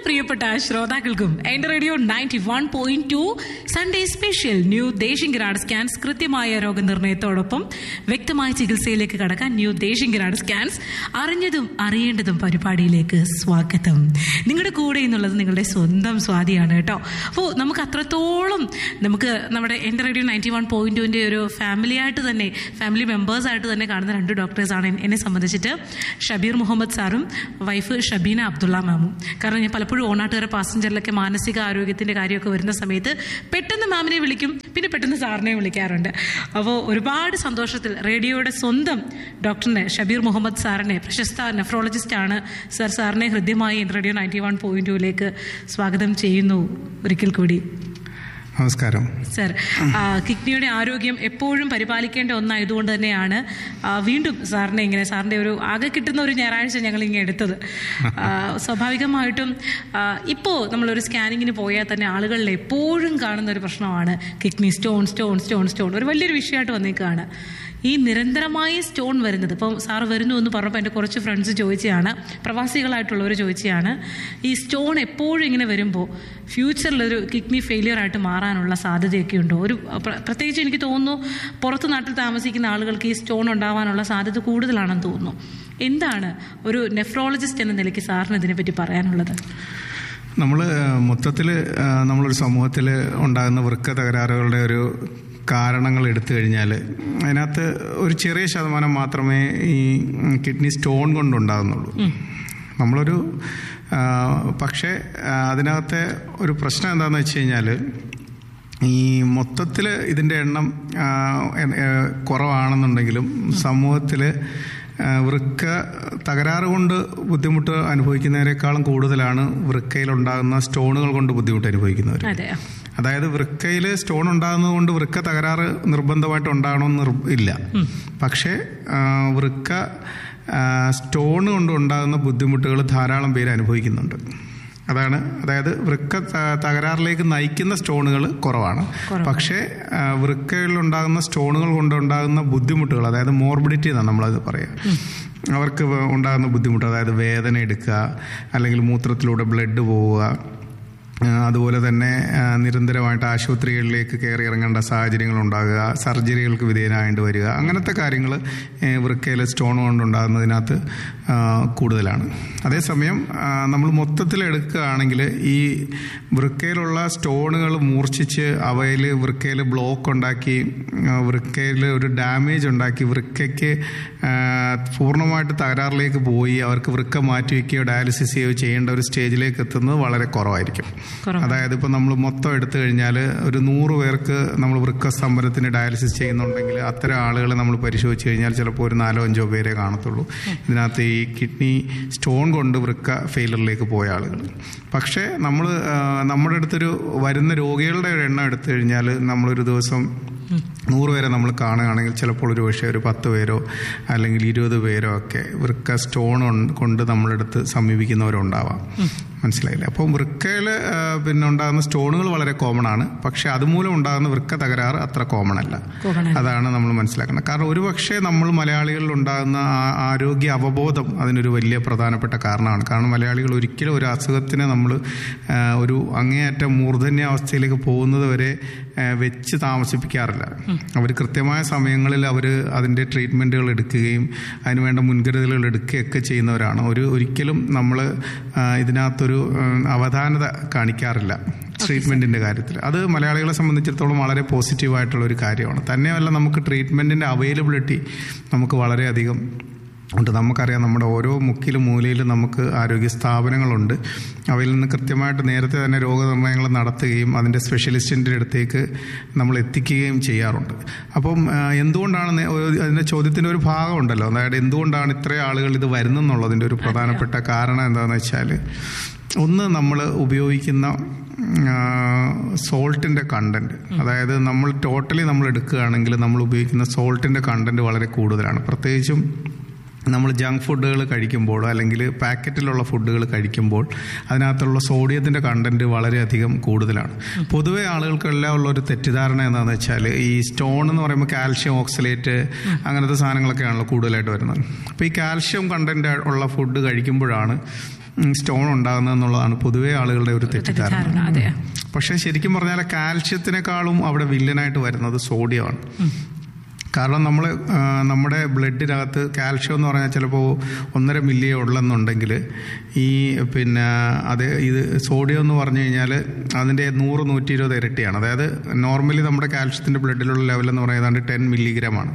പ്രിയപ്പെട്ട ശ്രോതാക്കൾക്കും എന്റെ radio ninety one point two Sunday special new ദേശിംഗിരാട് സ്കാൻസ് കൃത്യമായ രോഗനിർണയത്തോടൊപ്പം വ്യക്തമായ ചികിത്സയിലേക്ക് കടക്കാൻ ന്യൂ ദേശിംഗിരാട് സ്കാൻസ് അറിഞ്ഞതും അറിയേണ്ടതും പരിപാടിയിലേക്ക് സ്വാഗതം നിങ്ങളുടെ കൂടെ എന്നുള്ളത് നിങ്ങളുടെ സ്വന്തം സ്വാതിയാണ് കേട്ടോ അപ്പോൾ നമുക്ക് അത്രത്തോളം നമുക്ക് നമ്മുടെ എന്റെ റേഡിയോ നയൻറ്റി വൺ പോയിന്റ് ടുവിന്റെ ഒരു ഫാമിലി ആയിട്ട് തന്നെ ഫാമിലി മെമ്പേഴ്സ് ആയിട്ട് തന്നെ കാണുന്ന രണ്ട് ഡോക്ടേഴ്സാണ് എന്നെ സംബന്ധിച്ചിട്ട് ഷബീർ മുഹമ്മദ് സാറും വൈഫ് ഷബീന അബ്ദുള്ള മാമും കാരണം ഞാൻ പലപ്പോഴും ഓണാട്ടുകാരെ പാസഞ്ചറിലൊക്കെ മാനസിക ആരോഗ്യത്തിന്റെ കാര്യമൊക്കെ വരുന്ന സമയത്ത് പെട്ടെന്ന് മാമിനെ വിളിക്കും പിന്നെ പെട്ടെന്ന് സാറിനെ വിളിക്കാറുണ്ട് അപ്പോൾ ഒരുപാട് സന്തോഷത്തിൽ റേഡിയോയുടെ സ്വന്തം ഡോക്ടറിനെ ഷബീർ മുഹമ്മദ് സാറിനെ പ്രശസ്ത നെഫ്രോളജിസ്റ്റ് ആണ് സർ സാറിനെ ഹൃദ്യമായി റേഡിയോ നയൻറ്റി വൺ പോയിന്റ് ടുവിലേക്ക് സ്വാഗതം ചെയ്യുന്നു ഒരിക്കൽ കൂടി നമസ്കാരം സർ ആ, കിഡ്നിയുടെ ആരോഗ്യം എപ്പോഴും പരിപാലിക്കേണ്ട ഒന്നായതുകൊണ്ട് തന്നെയാണ് ആ, വീണ്ടും സാറിനെ ഇങ്ങനെ സാറിന്റെ ഒരു ആകെ കിട്ടുന്ന ഒരു ഞായറാഴ്ച ഞങ്ങൾ ഇങ്ങനെ എടുത്തത് ആ, സ്വാഭാവികമായിട്ടും ആ, ഇപ്പോൾ നമ്മളൊരു സ്കാനിങ്ങിന് പോയാൽ തന്നെ ആളുകളിൽ എപ്പോഴും കാണുന്ന ഒരു പ്രശ്നമാണ് kidney stone stone stone stone ഒരു വലിയൊരു വിഷയമായിട്ട് വന്നേക്കാണ് ഈ നിരന്തരമായി സ്റ്റോൺ വരുന്നത് ഇപ്പം സാറ് വരുന്നു എന്ന് പറഞ്ഞപ്പോൾ എൻ്റെ കുറച്ച് ഫ്രണ്ട്സ് ചോദിച്ചതാണ് പ്രവാസികളായിട്ടുള്ളവർ ചോദിച്ചതാണ് ഈ സ്റ്റോൺ എപ്പോഴും ഇങ്ങനെ വരുമ്പോൾ ഫ്യൂച്ചറിലൊരു കിഡ്നി ഫെയിലിയർ ആയിട്ട് മാറാനുള്ള സാധ്യതയൊക്കെ ഉണ്ടോ ഒരു പ്ര- പ്രത്യേകിച്ച് എനിക്ക് തോന്നുന്നു പുറത്ത് നാട്ടിൽ താമസിക്കുന്ന ആളുകൾക്ക് ഈ സ്റ്റോൺ ഉണ്ടാവാനുള്ള സാധ്യത കൂടുതലാണെന്ന് തോന്നുന്നു എന്താണ് ഒരു നെഫ്രോളജിസ്റ്റ് എന്ന നിലയ്ക്ക് സാറിന് ഇതിനെപ്പറ്റി പറയാനുള്ളത് നമ്മൾ മൊത്തത്തിൽ നമ്മളൊരു സമൂഹത്തിൽ ഉണ്ടാകുന്ന വൃക്ക തകരാറുകളുടെ ഒരു കാരണങ്ങൾ എടുത്തു കഴിഞ്ഞാൽ അതിനകത്ത് ഒരു ചെറിയ ശതമാനം മാത്രമേ ഈ കിഡ്നി സ്റ്റോൺ കൊണ്ടുണ്ടാകുന്നുള്ളൂ നമ്മളൊരു ആ, പക്ഷേ ആ, അതിനകത്തെ ഒരു പ്രശ്നം എന്താണെന്ന് വെച്ച് കഴിഞ്ഞാൽ ഈ മൊത്തത്തിൽ ഇതിൻ്റെ എണ്ണം ആ, എ- എ, കുറവാണെന്നുണ്ടെങ്കിലും സമൂഹത്തിൽ വൃക്ക തകരാറ് കൊണ്ട് ബുദ്ധിമുട്ട് അനുഭവിക്കുന്നതിനേക്കാളും കൂടുതലാണ് വൃക്കയിലുണ്ടാകുന്ന സ്റ്റോണുകൾ കൊണ്ട് ബുദ്ധിമുട്ട് അനുഭവിക്കുന്നവർ അതെ അതായത് വൃക്കയിൽ സ്റ്റോൺ ഉണ്ടാകുന്നത് കൊണ്ട് വൃക്ക തകരാറ് നിർബന്ധമായിട്ട് ഉണ്ടാകണമെന്ന് നിർ- ഇല്ല പക്ഷേ ആ, വൃക്ക ആ, സ്റ്റോൺ കൊണ്ട് ഉണ്ടാകുന്ന ബുദ്ധിമുട്ടുകൾ ധാരാളം പേര് അനുഭവിക്കുന്നുണ്ട് അതാണ് അതായത് വൃക്ക ത- തകരാറിലേക്ക് നയിക്കുന്ന സ്റ്റോണുകൾ കുറവാണ് പക്ഷേ ആ, വൃക്കയിൽ ഉണ്ടാകുന്ന സ്റ്റോണുകൾ കൊണ്ടുണ്ടാകുന്ന ബുദ്ധിമുട്ടുകൾ അതായത് മോർബിഡിറ്റി എന്നാണ് നമ്മളത് പറയുക അവർക്ക് വ- ഉണ്ടാകുന്ന ബുദ്ധിമുട്ട് അതായത് വേദന എടുക്കുക അല്ലെങ്കിൽ മൂത്രത്തിലൂടെ ബ്ലഡ് പോവുക ആ, അതുപോലെ തന്നെ ആ, നിരന്തരമായിട്ട് ആശുപത്രികളിലേക്ക് കയറി ഇറങ്ങേണ്ട സാഹചര്യങ്ങൾ ഉണ്ടാകുക സർജറികൾക്ക് വിധേയനായിട്ട് വരിക അങ്ങനത്തെ കാര്യങ്ങൾ വൃക്കയിൽ സ്റ്റോൺ കൊണ്ടുണ്ടാകുന്നതിനകത്ത് ആ, കൂടുതലാണ് അതേസമയം നമ്മൾ മൊത്തത്തിൽ എടുക്കുകയാണെങ്കിൽ ഈ വൃക്കയിലുള്ള സ്റ്റോണുകൾ മൂർച്ഛിച്ച് അവയിൽ വൃക്കയിൽ ബ്ലോക്ക് ഉണ്ടാക്കി വൃക്കയിൽ ഒരു ഡാമേജ് ഉണ്ടാക്കി വൃക്കയ്ക്ക് ആ, പൂർണ്ണമായിട്ട് തകരാറിലേക്ക് പോയി അവർക്ക് വൃക്ക മാറ്റി വയ്ക്കുകയോ ഡയാലിസിസ് ചെയ്യുകയോ ചെയ്യേണ്ട ഒരു സ്റ്റേജിലേക്ക് എത്തുന്നത് വളരെ കുറവായിരിക്കും കുറവാണ്. അതായത് ഇപ്പോൾ നമ്മൾ മൊത്തം എടുത്തു കഴിഞ്ഞാൽ ഒരു നൂറ് പേർക്ക് നമ്മൾ വൃക്ക സ്തംഭനത്തിന് ഡയാലിസിസ് ചെയ്യുന്നുണ്ടെങ്കിൽ അത്തരം ആളുകളെ നമ്മൾ പരിശോധിച്ച് കഴിഞ്ഞാൽ ചിലപ്പോൾ ഒരു നാലോ അഞ്ചോ പേരെ കാണത്തുള്ളൂ ഇതിനകത്ത് ഈ കിഡ്നി സ്റ്റോൺ കൊണ്ട് വൃക്ക ഫെയിലറിലേക്ക് പോയ ആളുകൾ പക്ഷേ നമ്മൾ നമ്മുടെ അടുത്തൊരു വരുന്ന രോഗികളുടെ ഒരു എണ്ണം എടുത്തു കഴിഞ്ഞാൽ നമ്മളൊരു ദിവസം നൂറ് പേരെ നമ്മൾ കാണുകയാണെങ്കിൽ ചിലപ്പോൾ ഒരു പക്ഷേ ഒരു പത്ത് പേരോ അല്ലെങ്കിൽ ഇരുപത് പേരോ ഒക്കെ വൃക്ക സ്റ്റോൺ ഉൺ- കൊണ്ട് നമ്മളെടുത്ത് സമീപിക്കുന്നവരുണ്ടാവാം മനസ്സിലായില്ലേ അപ്പോൾ വൃക്കയിൽ പിന്നെ ഉണ്ടാകുന്ന സ്റ്റോണുകൾ വളരെ കോമൺ ആണ് പക്ഷെ അതുമൂലം ഉണ്ടാകുന്ന വൃക്ക തകരാറ് അത്ര കോമൺ അല്ല Common അല്ല. അതാണ് നമ്മൾ മനസ്സിലാക്കുന്നത് കാരണം ഒരുപക്ഷെ നമ്മൾ മലയാളികളിൽ ഉണ്ടാകുന്ന ആ- ആരോഗ്യ അവബോധം അതിനൊരു വലിയ പ്രധാനപ്പെട്ട കാരണമാണ് കാരണം മലയാളികൾ ഒരിക്കലും ഒരു അസുഖത്തിനെ നമ്മൾ ആ, ഒരു അങ്ങേയറ്റം മൂർധന്യാവസ്ഥയിലേക്ക് പോകുന്നത് വരെ ആ, വെച്ച് താമസിപ്പിക്കാറില്ല അവർ കൃത്യമായ സമയങ്ങളിൽ അവർ അതിൻ്റെ ട്രീറ്റ്മെൻറ്റുകൾ എടുക്കുകയും അതിനുവേണ്ട മുൻകരുതലുകൾ എടുക്കുകയൊക്കെ ചെയ്യുന്നവരാണ് ഒരു ഒരിക്കലും നമ്മൾ ഇതിനകത്തൊരു ഉം, അവധാനത കാണിക്കാറില്ല ട്രീറ്റ്മെന്റിന്റെ കാര്യത്തിൽ അത് മലയാളികളെ സംബന്ധിച്ചിടത്തോളം വളരെ പോസിറ്റീവായിട്ടുള്ള ഒരു കാര്യമാണ് തന്നെയല്ല നമുക്ക് ട്രീറ്റ്മെന്റിന്റെ അവൈലബിലിറ്റി നമുക്ക് വളരെയധികം ഉണ്ട് നമുക്കറിയാം നമ്മുടെ ഓരോ മുക്കിലും മൂലയിലും നമുക്ക് ആരോഗ്യ സ്ഥാപനങ്ങളുണ്ട് അവയിൽ നിന്ന് കൃത്യമായിട്ട് നേരത്തെ തന്നെ രോഗനിർണയങ്ങൾ നടത്തുകയും അതിൻ്റെ സ്പെഷ്യലിസ്റ്റിൻ്റെ അടുത്തേക്ക് നമ്മൾ എത്തിക്കുകയും ചെയ്യാറുണ്ട് അപ്പം ആ, എന്തുകൊണ്ടാണ് നേ- ഒരു- അതിൻ്റെ ചോദ്യത്തിൻ്റെ ഒരു ഭാഗമുണ്ടല്ലോ അതായത് എന്തുകൊണ്ടാണ് ഇത്രയും ആളുകൾ ഇത് വരുന്നെന്നുള്ളതിൻ്റെ ഒരു പ്രധാനപ്പെട്ട കാരണം എന്താണെന്ന് വെച്ചാൽ ഒന്ന് നമ്മൾ ഉപയോഗിക്കുന്ന സോൾട്ടിൻ്റെ കണ്ടന്റ് അതായത് നമ്മൾ ടോട്ടലി നമ്മൾ എടുക്കുകയാണെങ്കിൽ നമ്മൾ ഉപയോഗിക്കുന്ന സോൾട്ടിൻ്റെ കണ്ടന്റ് വളരെ കൂടുതലാണ് പ്രത്യേകിച്ചും നമ്മൾ ജങ്ക് ഫുഡുകൾ കഴിക്കുമ്പോൾ അല്ലെങ്കിൽ പാക്കറ്റിലുള്ള ഫുഡുകൾ കഴിക്കുമ്പോൾ അതിനകത്തുള്ള സോഡിയത്തിൻ്റെ കണ്ടന്റ് വളരെയധികം കൂടുതലാണ് പൊതുവെ ആളുകൾക്കെല്ലാം ഉള്ള ഒരു തെറ്റിദ്ധാരണ എന്താണെന്ന് വെച്ചാൽ ഈ സ്റ്റോൺ എന്ന് പറയുമ്പോൾ കാൽഷ്യം ഓക്സലേറ്റ് അങ്ങനത്തെ സാധനങ്ങളൊക്കെയാണല്ലോ കൂടുതലായിട്ട് വരുന്നത് അപ്പോൾ ഈ കാൽഷ്യം കണ്ടന്റ് ഉള്ള ഫുഡ് കഴിക്കുമ്പോഴാണ് സ്റ്റോൺ ഉണ്ടാകുന്നത് എന്നുള്ളതാണ് പൊതുവെ ആളുകളുടെ ഒരു തെറ്റിദ്ധാരണ തെറ്റിദ്ധാരണ അതെ പക്ഷേ ശരിക്കും പറഞ്ഞാൽ കാൽഷ്യത്തിനേക്കാളും അവിടെ വില്ലനായിട്ട് വരുന്നത് സോഡിയമാണ് കാരണം നമ്മൾ നമ്മുടെ ബ്ലഡിനകത്ത് കാൽഷ്യം എന്ന് പറഞ്ഞാൽ ചിലപ്പോൾ ഒന്നര മില്ലിയേ ഉള്ളെന്നുണ്ടെങ്കിൽ ഈ പിന്നെ അത് ഇത് സോഡിയം എന്ന് പറഞ്ഞു കഴിഞ്ഞാൽ അതിൻ്റെ നൂറ് നൂറ്റി ഇരുപത് ഇരട്ടിയാണ് അതായത് നോർമലി നമ്മുടെ കാൽഷ്യത്തിൻ്റെ ബ്ലഡിലുള്ള ലെവൽ എന്ന് പറയുന്നത് ടെൻ മില്ലിഗ്രാമാണ്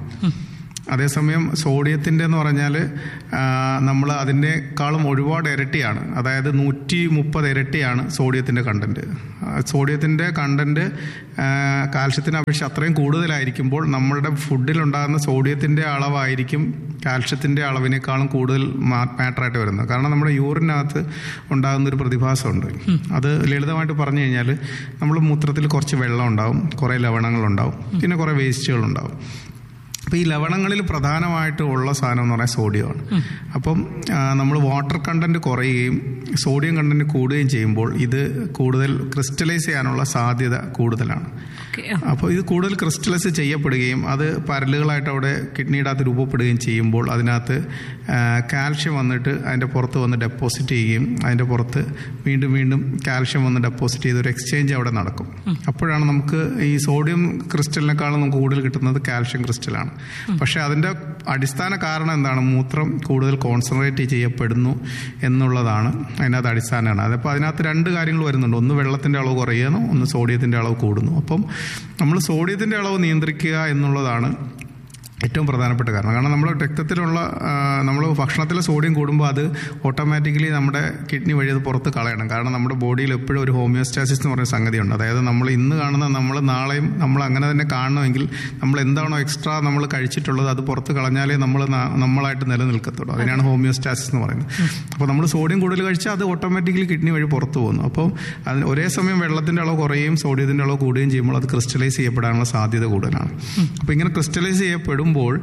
അതേസമയം സോഡിയത്തിൻ്റെ എന്ന് പറഞ്ഞാൽ നമ്മൾ അതിൻ്റെക്കാളും ഒരുപാട് ഇരട്ടിയാണ് അതായത് നൂറ്റി മുപ്പത് ഇരട്ടിയാണ് സോഡിയത്തിൻ്റെ കണ്ടൻറ്റ് സോഡിയത്തിൻ്റെ കണ്ടൻറ്റ് കാൽഷ്യത്തിന് അപേക്ഷിച്ച് അത്രയും കൂടുതലായിരിക്കുമ്പോൾ നമ്മളുടെ ഫുഡിലുണ്ടാകുന്ന സോഡിയത്തിൻ്റെ അളവായിരിക്കും കാൽഷ്യത്തിൻ്റെ അളവിനേക്കാളും കൂടുതൽ മാറ്ററായിട്ട് വരുന്നത് കാരണം നമ്മുടെ യൂറിനകത്ത് ഉണ്ടാകുന്ന ഒരു പ്രതിഭാസമുണ്ട് അത് ലളിതമായിട്ട് പറഞ്ഞു കഴിഞ്ഞാൽ നമ്മൾ മൂത്രത്തിൽ കുറച്ച് വെള്ളം ഉണ്ടാവും കുറേ ലവണങ്ങളുണ്ടാവും പിന്നെ കുറേ വേസ്റ്റുകളുണ്ടാവും അപ്പോൾ ഈ ലവണങ്ങളിൽ പ്രധാനമായിട്ട് ഉള്ള സാധനം എന്ന് പറഞ്ഞാൽ സോഡിയമാണ് അപ്പം നമ്മൾ വാട്ടർ കണ്ടന്റ് കുറയുകയും സോഡിയം കണ്ടന്റ് കൂടുകയും ചെയ്യുമ്പോൾ ഇത് കൂടുതൽ ക്രിസ്റ്റലൈസ് ചെയ്യാനുള്ള സാധ്യത കൂടുതലാണ് ഓക്കെ അപ്പോൾ ഇത് കൂടുതൽ ക്രിസ്റ്റലൈസ് ചെയ്യപ്പെടുകയും അത് പരലുകളായിട്ട് അവിടെ കിഡ്നിയുടെ അകത്ത് രൂപപ്പെടുകയും ചെയ്യുമ്പോൾ അതിനകത്ത് കാൽഷ്യം വന്നിട്ട് അതിൻ്റെ പുറത്ത് വന്ന് ഡെപ്പോസിറ്റ് ചെയ്യുകയും അതിൻ്റെ പുറത്ത് വീണ്ടും വീണ്ടും കാൽഷ്യം വന്ന് ഡെപ്പോസിറ്റ് ചെയ്ത് ഒരു എക്സ്ചേഞ്ച് അവിടെ നടക്കും അപ്പോഴാണ് നമുക്ക് ഈ സോഡിയം ക്രിസ്റ്റലിനേക്കാളും നമുക്ക് കൂടുതൽ കിട്ടുന്നത് കാൽഷ്യം ക്രിസ്റ്റലാണ് പക്ഷേ അതിൻ്റെ അടിസ്ഥാന കാരണം എന്താണ് മൂത്രം കൂടുതൽ കോൺസെൻട്രേറ്റ് ചെയ്യപ്പെടുന്നു എന്നുള്ളതാണ് അതിനകത്ത് അടിസ്ഥാനമാണ് അതിപ്പോൾ അതിനകത്ത് രണ്ട് കാര്യങ്ങൾ വരുന്നുണ്ട് ഒന്ന് വെള്ളത്തിൻ്റെ അളവ് കുറയുന്നു ഒന്ന് സോഡിയത്തിൻ്റെ അളവ് കൂടുന്നു അപ്പം നമ്മൾ സോഡിയത്തിൻ്റെ അളവ് നിയന്ത്രിക്കുക എന്നുള്ളതാണ് ഏറ്റവും പ്രധാനപ്പെട്ട കാരണം കാരണം നമ്മൾ രക്തത്തിലുള്ള നമ്മൾ ഭക്ഷണത്തിലെ സോഡിയം കൂടുമ്പോൾ അത് ഓട്ടോമാറ്റിക്കലി നമ്മുടെ കിഡ്നി വഴി അത് പുറത്ത് കളയണം കാരണം നമ്മുടെ ബോഡിയിൽ എപ്പോഴും ഒരു ഹോമിയോസ്റ്റാസിസ് എന്ന് പറയുന്ന സംഗതിയുണ്ട് അതായത് നമ്മൾ ഇന്ന് കാണുന്ന നമ്മൾ നാളെയും നമ്മൾ അങ്ങനെ തന്നെ കാണണമെങ്കിൽ നമ്മൾ എന്താണോ എക്സ്ട്രാ നമ്മൾ കഴിച്ചിട്ടുള്ളത് അത് പുറത്ത് കളഞ്ഞാലേ നമ്മൾ ന- നമ്മളായിട്ട് നിലനിൽക്കത്തുള്ളൂ അതിനാണ് ഹോമിയോസ്റ്റാസിസ് എന്ന് പറയുന്നത് അപ്പോൾ നമ്മൾ സോഡിയം കൂടുതൽ കഴിച്ചാൽ അത് ഓട്ടോമാറ്റിക്കലി കിഡ്നി വഴി പുറത്ത് പോകുന്നു അപ്പോൾ അതിന് ഒരേ സമയം വെള്ളത്തിൻ്റെ അളവ് കുറയുകയും സോഡിയത്തിൻ്റെ അളവ് കൂടുകയും ചെയ്യുമ്പോൾ അത് ക്രിസ്റ്റലൈസ് ചെയ്യപ്പെടാനുള്ള സാധ്യത കൂടുതലാണ് അപ്പോൾ ഇങ്ങനെ ക്രിസ്റ്റലൈസ് ചെയ്യപ്പെടുമ്പോൾ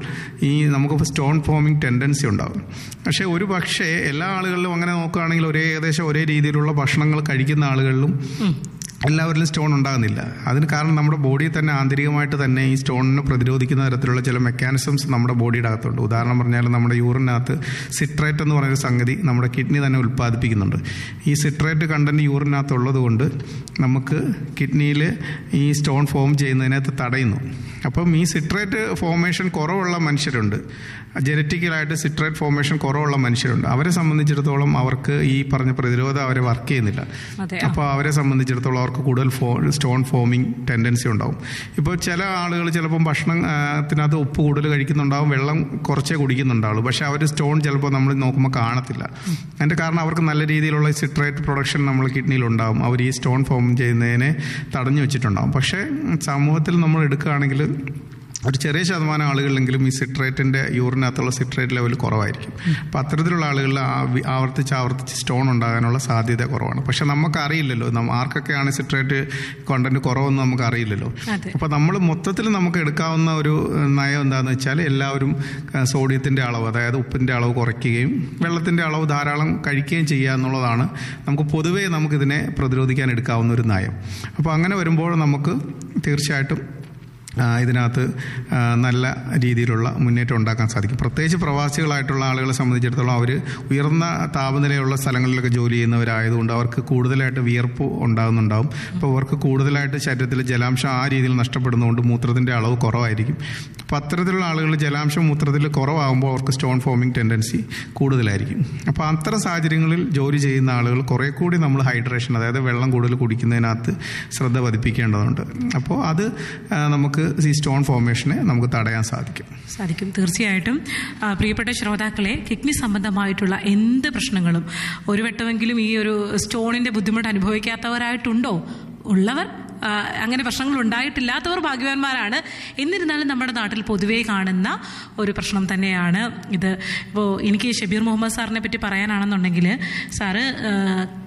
ഈ നമുക്ക് സ്റ്റോൺ ഫോമിങ് ടെൻഡൻസി ഉണ്ടാകും പക്ഷേ ഒരു പക്ഷേ എല്ലാ ആളുകളിലും അങ്ങനെ നോക്കുകയാണെങ്കിൽ ഒരേ ഏകദേശം ഒരേ രീതിയിലുള്ള ഭക്ഷണങ്ങൾ കഴിക്കുന്ന ആളുകളിലും എല്ലാവരിലും സ്റ്റോൺ ഉണ്ടാകുന്നില്ല അതിന് കാരണം നമ്മുടെ ബോഡിയിൽ തന്നെ ആന്തരികമായിട്ട് തന്നെ ഈ സ്റ്റോണിനെ പ്രതിരോധിക്കുന്ന തരത്തിലുള്ള ചില മെക്കാനിസംസ് നമ്മുടെ ബോഡിയുടെ അകത്തുണ്ട് ഉദാഹരണം പറഞ്ഞാൽ നമ്മുടെ യൂറിനകത്ത് സിട്രേറ്റ് എന്ന് പറയുന്ന സംഗതി നമ്മുടെ കിഡ്നി തന്നെ ഉൽപ്പാദിപ്പിക്കുന്നുണ്ട് ഈ സിട്രേറ്റ് കണ്ടന്റ് യൂറിനകത്ത് ഉള്ളത് കൊണ്ട് നമുക്ക് കിഡ്നിയിൽ ഈ സ്റ്റോൺ ഫോം ചെയ്യുന്നതിനകത്ത് തടയുന്നു അപ്പം ഈ സിട്രേറ്റ് ഫോർമേഷൻ കുറവുള്ള മനുഷ്യരുണ്ട് ജനറ്റിക്കലായിട്ട് സിട്രേറ്റ് ഫോർമേഷൻ കുറവുള്ള മനുഷ്യരുണ്ട് അവരെ സംബന്ധിച്ചിടത്തോളം അവർക്ക് ഈ പറഞ്ഞ പ്രതിരോധം അവരെ വർക്ക് ചെയ്യുന്നില്ല അതെ അപ്പോൾ അവരെ സംബന്ധിച്ചിടത്തോളം അവർക്ക് കൂടുതൽ ഫോ സ്റ്റോൺ ഫോമിങ് ടെൻഡൻസി ഉണ്ടാവും ഇപ്പോൾ ചില ആളുകൾ ചിലപ്പം ഭക്ഷണത്തിനകത്ത് ഉപ്പ് കൂടുതൽ കഴിക്കുന്നുണ്ടാവും വെള്ളം കുറച്ചേ കുടിക്കുന്നുണ്ടാവുള്ളൂ പക്ഷേ അവർ സ്റ്റോൺ ചിലപ്പോൾ നമ്മൾ നോക്കുമ്പോൾ കാണത്തില്ല അതിൻ്റെ കാരണം അവർക്ക് നല്ല രീതിയിലുള്ള സിട്രേറ്റ് പ്രൊഡക്ഷൻ നമ്മൾ കിഡ്നിയിൽ ഉണ്ടാവും അവർ ഈ സ്റ്റോൺ ഫോം ചെയ്യുന്നതിനെ തടഞ്ഞു വെച്ചിട്ടുണ്ടാവും പക്ഷേ സമൂഹത്തിൽ നമ്മൾ എടുക്കുകയാണെങ്കിൽ ഒരു ചെറിയ ശതമാനം ആളുകളിലെങ്കിലും ഈ സിട്രേറ്റിന്റെ യൂറിനകത്തുള്ള സിട്രേറ്റ് ലെവൽ കുറവായിരിക്കും അപ്പം അത്തരത്തിലുള്ള ആളുകളിൽ ആ വി- ആവർത്തിച്ച് ആവർത്തിച്ച് സ്റ്റോൺ ഉണ്ടാകാനുള്ള സാധ്യത കുറവാണ് പക്ഷെ നമുക്ക് അറിയില്ലല്ലോ നമ്മ- ആർക്കൊക്കെയാണ് സിട്രേറ്റ് കണ്ടന്റ് കുറവെന്ന് നമുക്ക് അറിയില്ലല്ലോ അതെ. അപ്പോൾ നമ്മൾ മൊത്തത്തിൽ നമുക്ക് എടുക്കാവുന്ന ഒരു ഏഹ്, നയം എന്താണെന്ന് വെച്ചാൽ എല്ലാവരും ഏഹ്, സോഡിയത്തിന്റെ അളവ് അതായത് ഉപ്പിന്റെ അളവ് കുറയ്ക്കുകയും വെള്ളത്തിന്റെ അളവ് ധാരാളം കഴിക്കുകയും ചെയ്യുക എന്നുള്ളതാണ് നമുക്ക് പൊതുവേ നമുക്കിതിനെ പ്രതിരോധിക്കാൻ എടുക്കാവുന്ന ഒരു നയം അപ്പോൾ അങ്ങനെ വരുമ്പോൾ നമുക്ക് തീർച്ചയായിട്ടും ആ, ഇതിനകത്ത് ആ, നല്ല രീതിയിലുള്ള മുന്നേറ്റം ഉണ്ടാക്കാൻ സാധിക്കും പ്രത്യേകിച്ച് പ്രവാസികളായിട്ടുള്ള ആളുകളെ സംബന്ധിച്ചിടത്തോളം അവർ ഉയർന്ന താപനിലയുള്ള സ്ഥലങ്ങളിലൊക്കെ ജോലി ചെയ്യുന്നവരായതുകൊണ്ട് അവർക്ക് കൂടുതലായിട്ട് വിയർപ്പ് ഉണ്ടാകുന്നുണ്ടാവും അപ്പോൾ അവർക്ക് കൂടുതലായിട്ട് ശരീരത്തിൽ ജലാംശം ആ രീതിയിൽ നഷ്ടപ്പെടുന്നതുകൊണ്ട് മൂത്രത്തിൻ്റെ അളവ് കുറവായിരിക്കും അപ്പോൾ അത്തരത്തിലുള്ള ആളുകൾ ജലാംശം മൂത്രത്തിൽ കുറവാകുമ്പോൾ അവർക്ക് സ്റ്റോൺ ഫോമിങ് ടെൻഡൻസി കൂടുതലായിരിക്കും അപ്പോൾ അത്തരം സാഹചര്യങ്ങളിൽ ജോലി ചെയ്യുന്ന ആളുകൾ കുറേ കൂടി നമ്മൾ ഹൈഡ്രേഷൻ അതായത് വെള്ളം കൂടുതൽ കുടിക്കുന്നതിനകത്ത് ശ്രദ്ധ പതിപ്പിക്കേണ്ടതുണ്ട് അപ്പോൾ അത് ആ, നമുക്ക് ഈ സ്റ്റോൺ ഫോർമേഷനെ നമുക്ക് തടയാൻ സാധിക്കും സാധിക്കും തീർച്ചയായിട്ടും ആ, പ്രിയപ്പെട്ട ശ്രോതാക്കളെ കിഡ്നി സംബന്ധമായിട്ടുള്ള എന്ത് പ്രശ്നങ്ങളും ഒരു വട്ടമെങ്കിലും ഈ ഒരു സ്റ്റോണിന്റെ ബുദ്ധിമുട്ട് അനുഭവിക്കാത്തവരായിട്ടുണ്ടോ ഉള്ളവർ ആ, അങ്ങനെ പ്രശ്നങ്ങൾ ഉണ്ടായിട്ടില്ലാത്തവർ ഭാഗ്യവാന്മാരാണ് എന്നിരുന്നാലും നമ്മുടെ നാട്ടിൽ പൊതുവേ കാണുന്ന ഒരു പ്രശ്നം തന്നെയാണ് ഇത് ഇപ്പോൾ എനിക്ക് ഷബീർ മുഹമ്മദ് സാറിനെ പറ്റി പറയാനാണെന്നുണ്ടെങ്കിൽ സാറ് ആ,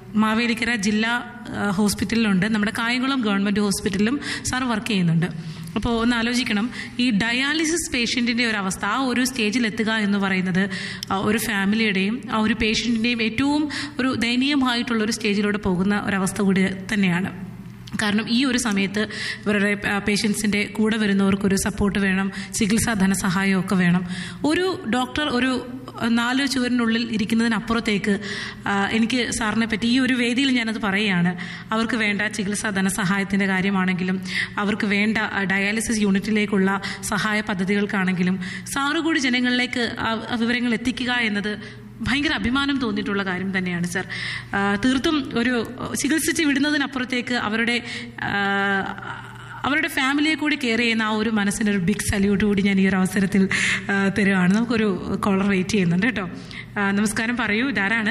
മാവേലിക്കര ജില്ലാ ആ, ഹോസ്പിറ്റലിലുണ്ട് നമ്മുടെ കായംകുളം ഗവൺമെൻറ് ഹോസ്പിറ്റലിലും സാർ വർക്ക് ചെയ്യുന്നുണ്ട് അപ്പോൾ ഒന്ന് ആലോചിക്കണം ഈ ഡയാലിസിസ് പേഷ്യൻറ്റിൻ്റെ ഒരു അവസ്ഥ ആ ഒരു സ്റ്റേജിൽ എത്തുക എന്ന് പറയുന്നത് ആ ഒരു ഫാമിലിയുടെയും ആ ഒരു പേഷ്യൻറ്റിൻ്റെയും ഏറ്റവും ഒരു ദയനീയമായിട്ടുള്ള ഒരു സ്റ്റേജിലൂടെ പോകുന്ന ഒരവസ്ഥ കൂടി തന്നെയാണ് കാരണം ഈ ഒരു സമയത്ത് ഇവരുടെ പേഷ്യൻസിൻ്റെ കൂടെ വരുന്നവർക്കൊരു സപ്പോർട്ട് വേണം ചികിത്സാ ധനസഹായം ഒക്കെ വേണം ഒരു ഡോക്ടർ ഒരു നാല് ചുവരിനുള്ളിൽ ഇരിക്കുന്നതിനപ്പുറത്തേക്ക് ആ, എനിക്ക് സാറിനെ പറ്റി ഈ ഒരു വേദിയിൽ ഞാനത് പറയുകയാണ് അവർക്ക് വേണ്ട ചികിത്സാ ധനസഹായത്തിൻ്റെ കാര്യമാണെങ്കിലും അവർക്ക് വേണ്ട ആ, ഡയാലിസിസ് യൂണിറ്റിലേക്കുള്ള സഹായ പദ്ധതികൾക്കാണെങ്കിലും സാറ് കൂടി ജനങ്ങളിലേക്ക് ആ ആ വിവരങ്ങൾ എത്തിക്കുക എന്നത് ഭയങ്കര അഭിമാനം തോന്നിയിട്ടുള്ള കാര്യം തന്നെയാണ് സർ ആ, തീർത്തും ഒരു ചികിത്സിച്ച് വിടുന്നതിനപ്പുറത്തേക്ക് അവരുടെ ആ, അവരുടെ ഫാമിലിയെ കൂടി കെയർ ചെയ്യുന്ന ആ ഒരു മനസ്സിന് ഒരു ബിഗ് സല്യൂട്ട് കൂടി ഞാൻ ഈ ഒരു അവസരത്തിൽ ആ, തരുവാണ് നമുക്കൊരു കോളർ വെയിറ്റ് ചെയ്യുന്നുണ്ട് കേട്ടോ ആ, നമസ്കാരം പറയൂ ഇതാരാണ്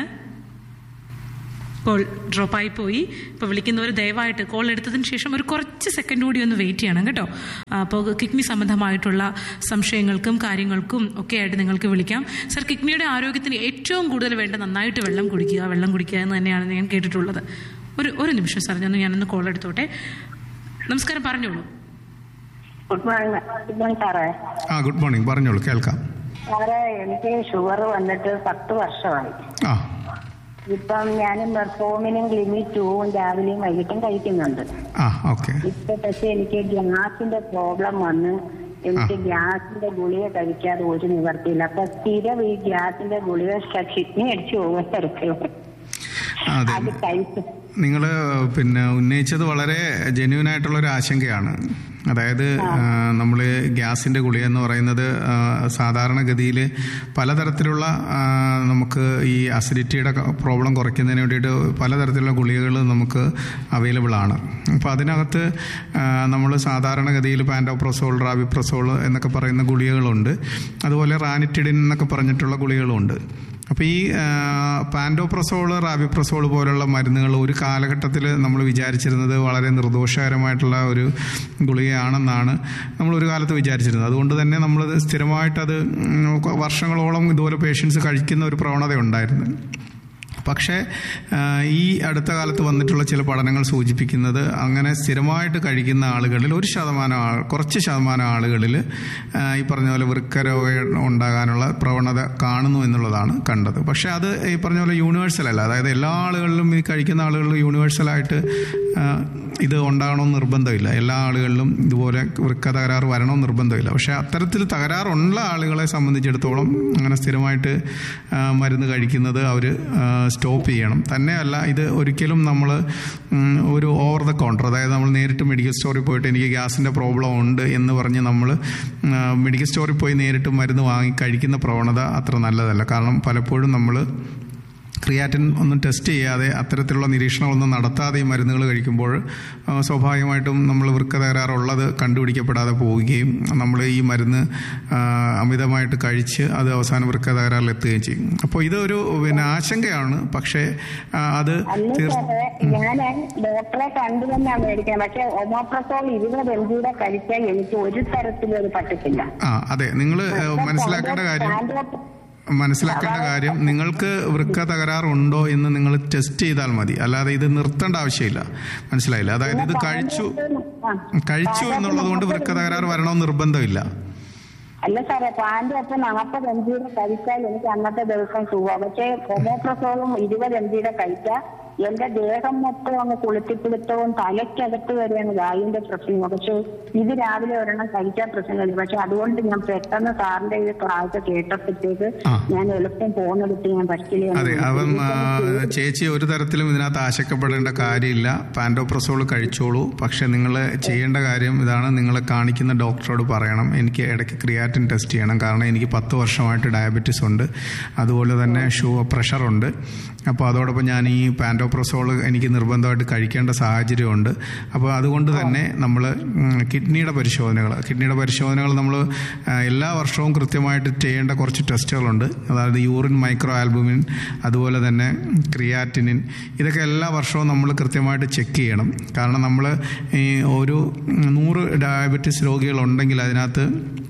കോൾ ഡ്രോപ്പായി പോയി ഇപ്പോൾ വിളിക്കുന്നവർ ദയവായിട്ട് കോൾ എടുത്തതിന് ശേഷം ഒരു കുറച്ച് സെക്കൻഡ് കൂടി ഒന്ന് വെയിറ്റ് ചെയ്യണം കേട്ടോ ആ, അപ്പോൾ കിഡ്നി സംബന്ധമായിട്ടുള്ള സംശയങ്ങൾക്കും കാര്യങ്ങൾക്കും ഒക്കെ ആയിട്ട് നിങ്ങൾക്ക് വിളിക്കാം സർ കിഡ്നിയുടെ ആരോഗ്യത്തിന് ഏറ്റവും കൂടുതൽ വേണ്ട നന്നായിട്ട് വെള്ളം കുടിക്കുക വെള്ളം കുടിക്കുക എന്ന് തന്നെയാണ് ഞാൻ കേട്ടിട്ടുള്ളത് ഒരു ഒരു നിമിഷം സാർ ഞാൻ ഞാനൊന്ന് കോൾ എടുത്തോട്ടെ നമസ്കാരം പറഞ്ഞോളൂ ഗുഡ് മോർണിംഗ് ഗുഡ് മോർണിംഗ് സാറേ ആ ഗുഡ് മോർണിംഗ് പറഞ്ഞോളൂ കേൾക്കാം സാറേ എനിക്ക് ഷുഗർ വന്നിട്ട് പത്ത് വർഷമായി ആ ഇപ്പം ഞാൻ മെർഫോമിനും ഗ്ലിമിറ്റൂവും രാവിലെയും വൈകിട്ടും കഴിക്കുന്നുണ്ട് ആ ഓക്കെ ഇപ്പൊ പക്ഷെ എനിക്ക് ഗ്യാസിന്റെ പ്രോബ്ലം വന്ന് എനിക്ക് ഗ്യാസിന്റെ ഗുളിക കഴിക്കാതെ ഒരു നിവർത്തിയില്ല അപ്പൊ സ്ഥിരം ഈ ഗ്യാസിന്റെ ഗുളിക കിഡ്നി അടിച്ചു പോകും ഇടയ്ക്ക് അതെ അത് കഴിച്ചു നിങ്ങൾ പിന്നെ ഉന്നയിച്ചത് വളരെ ജെന്യൂൻ ആയിട്ടുള്ള ഒരു ആശങ്കയാണ് അതായത് നമ്മൾ ഗ്യാസിന്റെ ഗുളിക എന്ന് പറയുന്നത് ആ, സാധാരണഗതിയിൽ പലതരത്തിലുള്ള ആ, നമുക്ക് ഈ അസിഡിറ്റിയുടെ പ്രോബ്ലം കുറയ്ക്കുന്നതിന് വേണ്ടിയിട്ട് പലതരത്തിലുള്ള ഗുളികകൾ നമുക്ക് അവൈലബിൾ ആണ് അപ്പോൾ അതിനകത്ത് നമ്മൾ സാധാരണഗതിയിൽ പാൻഡോപ്രസോൾ റാബിപ്രസോൾ എന്നൊക്കെ പറയുന്ന ഗുളികകളുണ്ട് അതുപോലെ റാനിറ്റിഡിൻ എന്നൊക്കെ പറഞ്ഞിട്ടുള്ള ഗുളികകളുണ്ട് അപ്പോൾ ഈ പാൻഡോപ്രസോൾ റാബിപ്രസോൾ പോലുള്ള മരുന്നുകൾ ഒരു കാലഘട്ടത്തിൽ നമ്മൾ വിചാരിച്ചിരുന്നത് വളരെ നിർദോഷകരമായിട്ടുള്ള ഒരു ഗുളികയാണെന്നാണ് നമ്മൾ ഒരു കാലത്ത് വിചാരിച്ചിരുന്നത് അതുകൊണ്ട് തന്നെ നമ്മളത് സ്ഥിരമായിട്ടത് ഉം, വർഷങ്ങളോളം ഇതുപോലെ പേഷ്യൻസ് കഴിക്കുന്ന ഒരു പ്രവണത ഉണ്ടായിരുന്നു പക്ഷേ ആ, ഈ അടുത്ത കാലത്ത് വന്നിട്ടുള്ള ചില പഠനങ്ങൾ സൂചിപ്പിക്കുന്നത് അങ്ങനെ സ്ഥിരമായിട്ട് കഴിക്കുന്ന ആളുകളിൽ ഒരു ശതമാനം ആൾ കുറച്ച് ശതമാനം ആളുകളിൽ ആ, ഈ പറഞ്ഞ പോലെ വൃക്കരോഗം ഉണ്ടാകാനുള്ള പ്രവണത കാണുന്നു എന്നുള്ളതാണ് കണ്ടത് പക്ഷേ അത് ഈ പറഞ്ഞ പോലെ യൂണിവേഴ്സൽ അല്ല അതായത് എല്ലാ ആളുകളിലും ഈ കഴിക്കുന്ന ആളുകളിലും യൂണിവേഴ്സലായിട്ട് ആ, ഇത് ഉണ്ടാകണമെന്ന് നിർബന്ധമില്ല എല്ലാ ആളുകളിലും ഇതുപോലെ വൃക്ക തകരാറ് വരണമെന്ന് നിർബന്ധമില്ല പക്ഷേ അത്തരത്തിൽ തകരാറുള്ള ആളുകളെ സംബന്ധിച്ചിടത്തോളം അങ്ങനെ സ്ഥിരമായിട്ട് ആ, മരുന്ന് കഴിക്കുന്നത് അവർ സ്റ്റോപ്പ് ചെയ്യണം തന്നെയല്ല ഇത് ഒരിക്കലും നമ്മൾ ഒരു ഓവർ ദ കൗണ്ടർ അതായത് നമ്മൾ നേരിട്ട് മെഡിക്കൽ സ്റ്റോറിൽ പോയിട്ട് എനിക്ക് ഗ്യാസിൻ്റെ പ്രോബ്ലം ഉണ്ട് എന്ന് പറഞ്ഞ് നമ്മൾ മെഡിക്കൽ സ്റ്റോറിൽ പോയി നേരിട്ട് മരുന്ന് വാങ്ങി കഴിക്കുന്ന പ്രവണത അത്ര നല്ലതല്ല കാരണം പലപ്പോഴും നമ്മൾ ക്രിയാറ്റിൻ ഒന്നും ടെസ്റ്റ് ചെയ്യാതെ അത്തരത്തിലുള്ള നിരീക്ഷണങ്ങളൊന്നും നടത്താതെ ഈ മരുന്നുകൾ കഴിക്കുമ്പോൾ ആ, സ്വാഭാവികമായിട്ടും നമ്മൾ വൃക്ക തകരാറുള്ളത് കണ്ടുപിടിക്കപ്പെടാതെ പോവുകയും നമ്മൾ ഈ മരുന്ന് ആ, അമിതമായിട്ട് കഴിച്ച് അത് അവസാനം വൃക്ക തകരാറിൽ എത്തുകയും ചെയ്യും അപ്പോൾ ഇതൊരു പിന്നെ ആശങ്കയാണ് പക്ഷേ ആ, അത് അല്ല തീർ സാറേ ഞാൻ ഡോക്ടറെ കണ്ടു തന്നെയാണ് മേടിക്കുന്നത് പക്ഷെ ഒമോപ്രസോൾ ഇരുപത് എം ജിയുടെ കഴിച്ചാൽ എനിക്ക് ഒരു തരത്തിലും അത് പറ്റത്തില്ല ആ അതെ നിങ്ങൾ മനസ്സിലാക്കേണ്ട കാര്യം മനസ്സിലാക്കേണ്ട കാര്യം നിങ്ങൾക്ക് വൃക്ക തകരാറുണ്ടോ എന്ന് നിങ്ങൾ ടെസ്റ്റ് ചെയ്താൽ മതി അല്ലാതെ ഇത് നിർത്തേണ്ട ആവശ്യമില്ല മനസ്സിലായില്ല അതായത് ഇത് കഴിച്ചു കഴിച്ചു എന്നുള്ളത് കൊണ്ട് വൃക്ക തകരാറ് വരണമെന്ന് നിർബന്ധമില്ല അല്ല സാറേ പാൻ്റെ ഒപ്പം നാൽപ്പത് എം ജിയുടെ കഴിച്ചാൽ എനിക്ക് അന്നത്തെ ദിവസം സുഖം പക്ഷേ ഒമോപ്രസോളും ഇരുപത് എം ജിയുടെ കഴിച്ചാൽ എന്റെ ദേഹം മൊത്തം അങ്ങ് കുളിത്തിപ്പിടുത്തവും തലയ്ക്കകത്ത് വരെയാണ് വായുവിന്റെ പ്രശ്നം പക്ഷെ ഇത് രാവിലെ ഒരെണ്ണം കഴിക്കാൻ പ്രശ്നമില്ല പക്ഷെ അതുകൊണ്ട് ഞാൻ പെട്ടെന്ന് സാറിന്റെ ഈ ക്ലാസ് കേട്ടപ്പോഴത്തേക്ക് ആ. ഞാൻ എളുപ്പം ഫോണെടുത്ത് ഞാൻ പറ്റില്ല അതെ അവൻ ആ, ചേച്ചി ഒരു തരത്തിലും ഇതിനകത്ത് ആശങ്കപ്പെടേണ്ട കാര്യമില്ല പാൻഡോപ്രസോൾ കഴിച്ചോളൂ പക്ഷെ നിങ്ങൾ ചെയ്യേണ്ട കാര്യം ഇതാണ് നിങ്ങൾ കാണിക്കുന്ന ഡോക്ടറോട് പറയണം എനിക്ക് ഇടയ്ക്ക് ക്രിയാറ്റിൻ ടെസ്റ്റ് ചെയ്യണം കാരണം എനിക്ക് പത്ത് വർഷമായിട്ട് ഡയബറ്റീസ് ഉണ്ട് അതുപോലെ തന്നെ ഷൂ പ്രഷറുണ്ട് അപ്പോൾ അതോടൊപ്പം ഞാൻ ഈ പാൻഡോപ്രസോൾ എനിക്ക് നിർബന്ധമായിട്ട് കഴിക്കേണ്ട സാഹചര്യമുണ്ട് അപ്പോൾ അതുകൊണ്ട് തന്നെ നമ്മൾ കിഡ്നിയുടെ പരിശോധനകൾ കിഡ്നിയുടെ പരിശോധനകൾ നമ്മൾ എല്ലാ വർഷവും കൃത്യമായിട്ട് ചെയ്യേണ്ട കുറച്ച് ടെസ്റ്റുകളുണ്ട് അതായത് യൂറിൻ മൈക്രോ ആൽബുമിൻ അതുപോലെ തന്നെ ക്രിയാറ്റിനിൻ ഇതൊക്കെ എല്ലാ വർഷവും നമ്മൾ കൃത്യമായിട്ട് ചെക്ക് ചെയ്യണം കാരണം നമ്മൾ ഈ ഒരു നൂറ് ഡയബറ്റീസ് രോഗികളുണ്ടെങ്കിൽ അതിനകത്ത്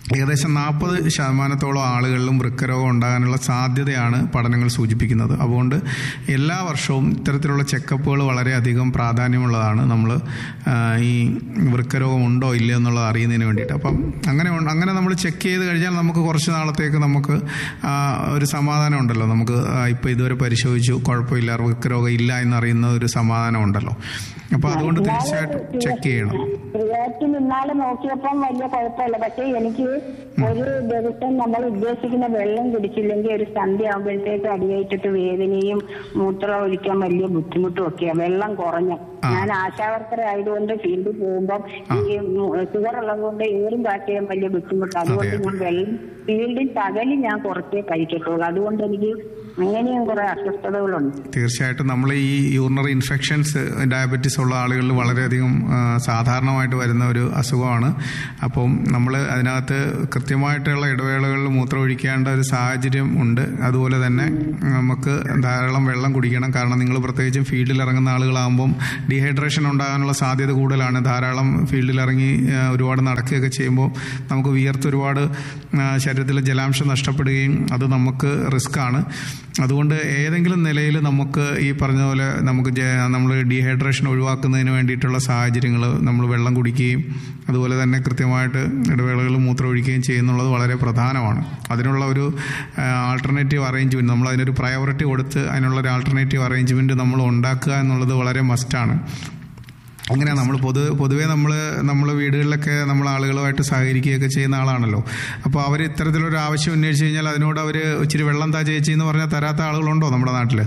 ഏകദേശം നാൽപ്പത് ശതമാനത്തോളം ആളുകളിലും വൃക്കരോഗം ഉണ്ടാകാനുള്ള സാധ്യതയാണ് പഠനങ്ങൾ സൂചിപ്പിക്കുന്നത് അതുകൊണ്ട് എല്ലാ വർഷവും ഇത്തരത്തിലുള്ള ചെക്കപ്പുകൾ വളരെയധികം പ്രാധാന്യമുള്ളതാണ് നമ്മൾ ഈ വൃക്കരോഗം ഉണ്ടോ ഇല്ലയോ എന്നുള്ളത് അറിയുന്നതിന് വേണ്ടിയിട്ട് അപ്പം അങ്ങനെ ഉണ്ട്- അങ്ങനെ നമ്മൾ ചെക്ക് ചെയ്ത് കഴിഞ്ഞാൽ നമുക്ക് കുറച്ച് നാളത്തേക്ക് നമുക്ക് ആ, ഒരു സമാധാനം ഉണ്ടല്ലോ നമുക്ക് ഇപ്പോൾ ഇതുവരെ പരിശോധിച്ചു കുഴപ്പമില്ല വൃക്കരോഗം ഇല്ല എന്നറിയുന്ന ഒരു സമാധാനം ഉണ്ടല്ലോ അപ്പോൾ അതുകൊണ്ട് തീർച്ചയായിട്ടും ചെക്ക് ചെയ്യണം ക്രിയാറ്റിൻ ഇന്നാളെ നോക്കിയപ്പം വലിയ കുഴപ്പമില്ല പക്ഷെ എനിക്ക് ഒരു ദിവസം നമ്മൾ ഉദ്ദേശിക്കുന്ന വെള്ളം കുടിച്ചില്ലെങ്കിൽ ഒരു സന്ധ്യ ആകുമ്പോഴത്തേക്ക് അടിയേറ്റിട്ട് വേദനയും മൂത്രം ഒഴിക്കാൻ വലിയ ബുദ്ധിമുട്ടും ഒക്കെയാ വെള്ളം കുറഞ്ഞ ഞാൻ ആശാവർക്കർ ആയതുകൊണ്ട് ഫീൽഡിൽ പോകുമ്പോൾ ഈ ഷുഗർ ഉള്ളത് കൊണ്ട് ഏറും കാറ്റ് ചെയ്യാൻ വലിയ ബുദ്ധിമുട്ടാണ് അതുകൊണ്ട് ഞാൻ വെള്ളം ഫീൽഡിൽ പകല് ഞാൻ കുറച്ചേ കഴിക്കത്തുള്ളൂ അതുകൊണ്ട് എനിക്ക് അങ്ങനെയും കുറെ അസ്വസ്ഥതകളുണ്ട് തീർച്ചയായിട്ടും നമ്മൾ ഈ യൂറിനറി ഇൻഫെക്ഷൻസ് ഡയബറ്റീസ് ഉള്ള ആളുകളിൽ വളരെയധികം ആ, സാധാരണമായിട്ട് വരുന്ന ഒരു അസുഖമാണ് അപ്പം നമ്മൾ അതിനകത്ത് കൃത്യമായിട്ടുള്ള ഇടവേളകളിൽ മൂത്രം ഒഴിക്കേണ്ട ഒരു സാഹചര്യം ഉണ്ട് അതുപോലെ തന്നെ നമുക്ക് ധാരാളം വെള്ളം കുടിക്കണം കാരണം നിങ്ങൾ പ്രത്യേകിച്ചും ഫീൽഡിൽ ഇറങ്ങുന്ന ആളുകളാകുമ്പം ഡീഹൈഡ്രേഷൻ ഉണ്ടാകാനുള്ള സാധ്യത കൂടുതലാണ് ധാരാളം ഫീൽഡിൽ ഇറങ്ങി ആ, ഒരുപാട് നടക്കുകയൊക്കെ ചെയ്യുമ്പോൾ നമുക്ക് വിയർത്ത് ഒരുപാട് ആ, ശരീരത്തിലെ ജലാംശം നഷ്ടപ്പെടുകയും അത് നമുക്ക് റിസ്ക്കാണ് അതുകൊണ്ട് ഏതെങ്കിലും നിലയിൽ നമുക്ക് ഈ പറഞ്ഞ പോലെ നമുക്ക് നമ്മൾ ഡീഹൈഡ്രേഷൻ ഒഴിവാക്കുന്നതിന് വേണ്ടിയിട്ടുള്ള സാഹചര്യങ്ങൾ നമ്മൾ വെള്ളം കുടിക്കുകയും അതുപോലെ തന്നെ കൃത്യമായിട്ട് ഇടവേളകളിൽ മൂത്രം ഒഴിക്കുകയും ചെയ്യുന്നുള്ളത് വളരെ പ്രധാനമാണ് അതിനുള്ള ഒരു ആൾട്ടർനേറ്റീവ് അറേഞ്ച്മെൻറ്റ് നമ്മൾ അതിനൊരു പ്രയോറിറ്റി കൊടുത്ത് അതിനുള്ള ഒരു ആൾട്ടർനേറ്റീവ് അറേഞ്ച്മെൻറ്റ് നമ്മൾ ഉണ്ടാക്കുക എന്നുള്ളത് വളരെ മസ്റ്റാണ് അങ്ങനെയാണ് നമ്മൾ പൊതു പൊതുവേ നമ്മൾ നമ്മൾ വീടുകളിലൊക്കെ നമ്മൾ ആളുകളുമായിട്ട് സഹകരിക്കുകയൊക്കെ ചെയ്യുന്ന ആളാണല്ലോ അപ്പോൾ അവർ ഇത്തരത്തിലൊരു ആവശ്യം ഉന്നയിച്ചു കഴിഞ്ഞാൽ അതിനോട് അവർ ഇച്ചിരി വെള്ളം താ ചേച്ചി എന്ന് പറഞ്ഞാൽ തരാത്ത ആളുകളുണ്ടോ നമ്മുടെ നാട്ടിൽ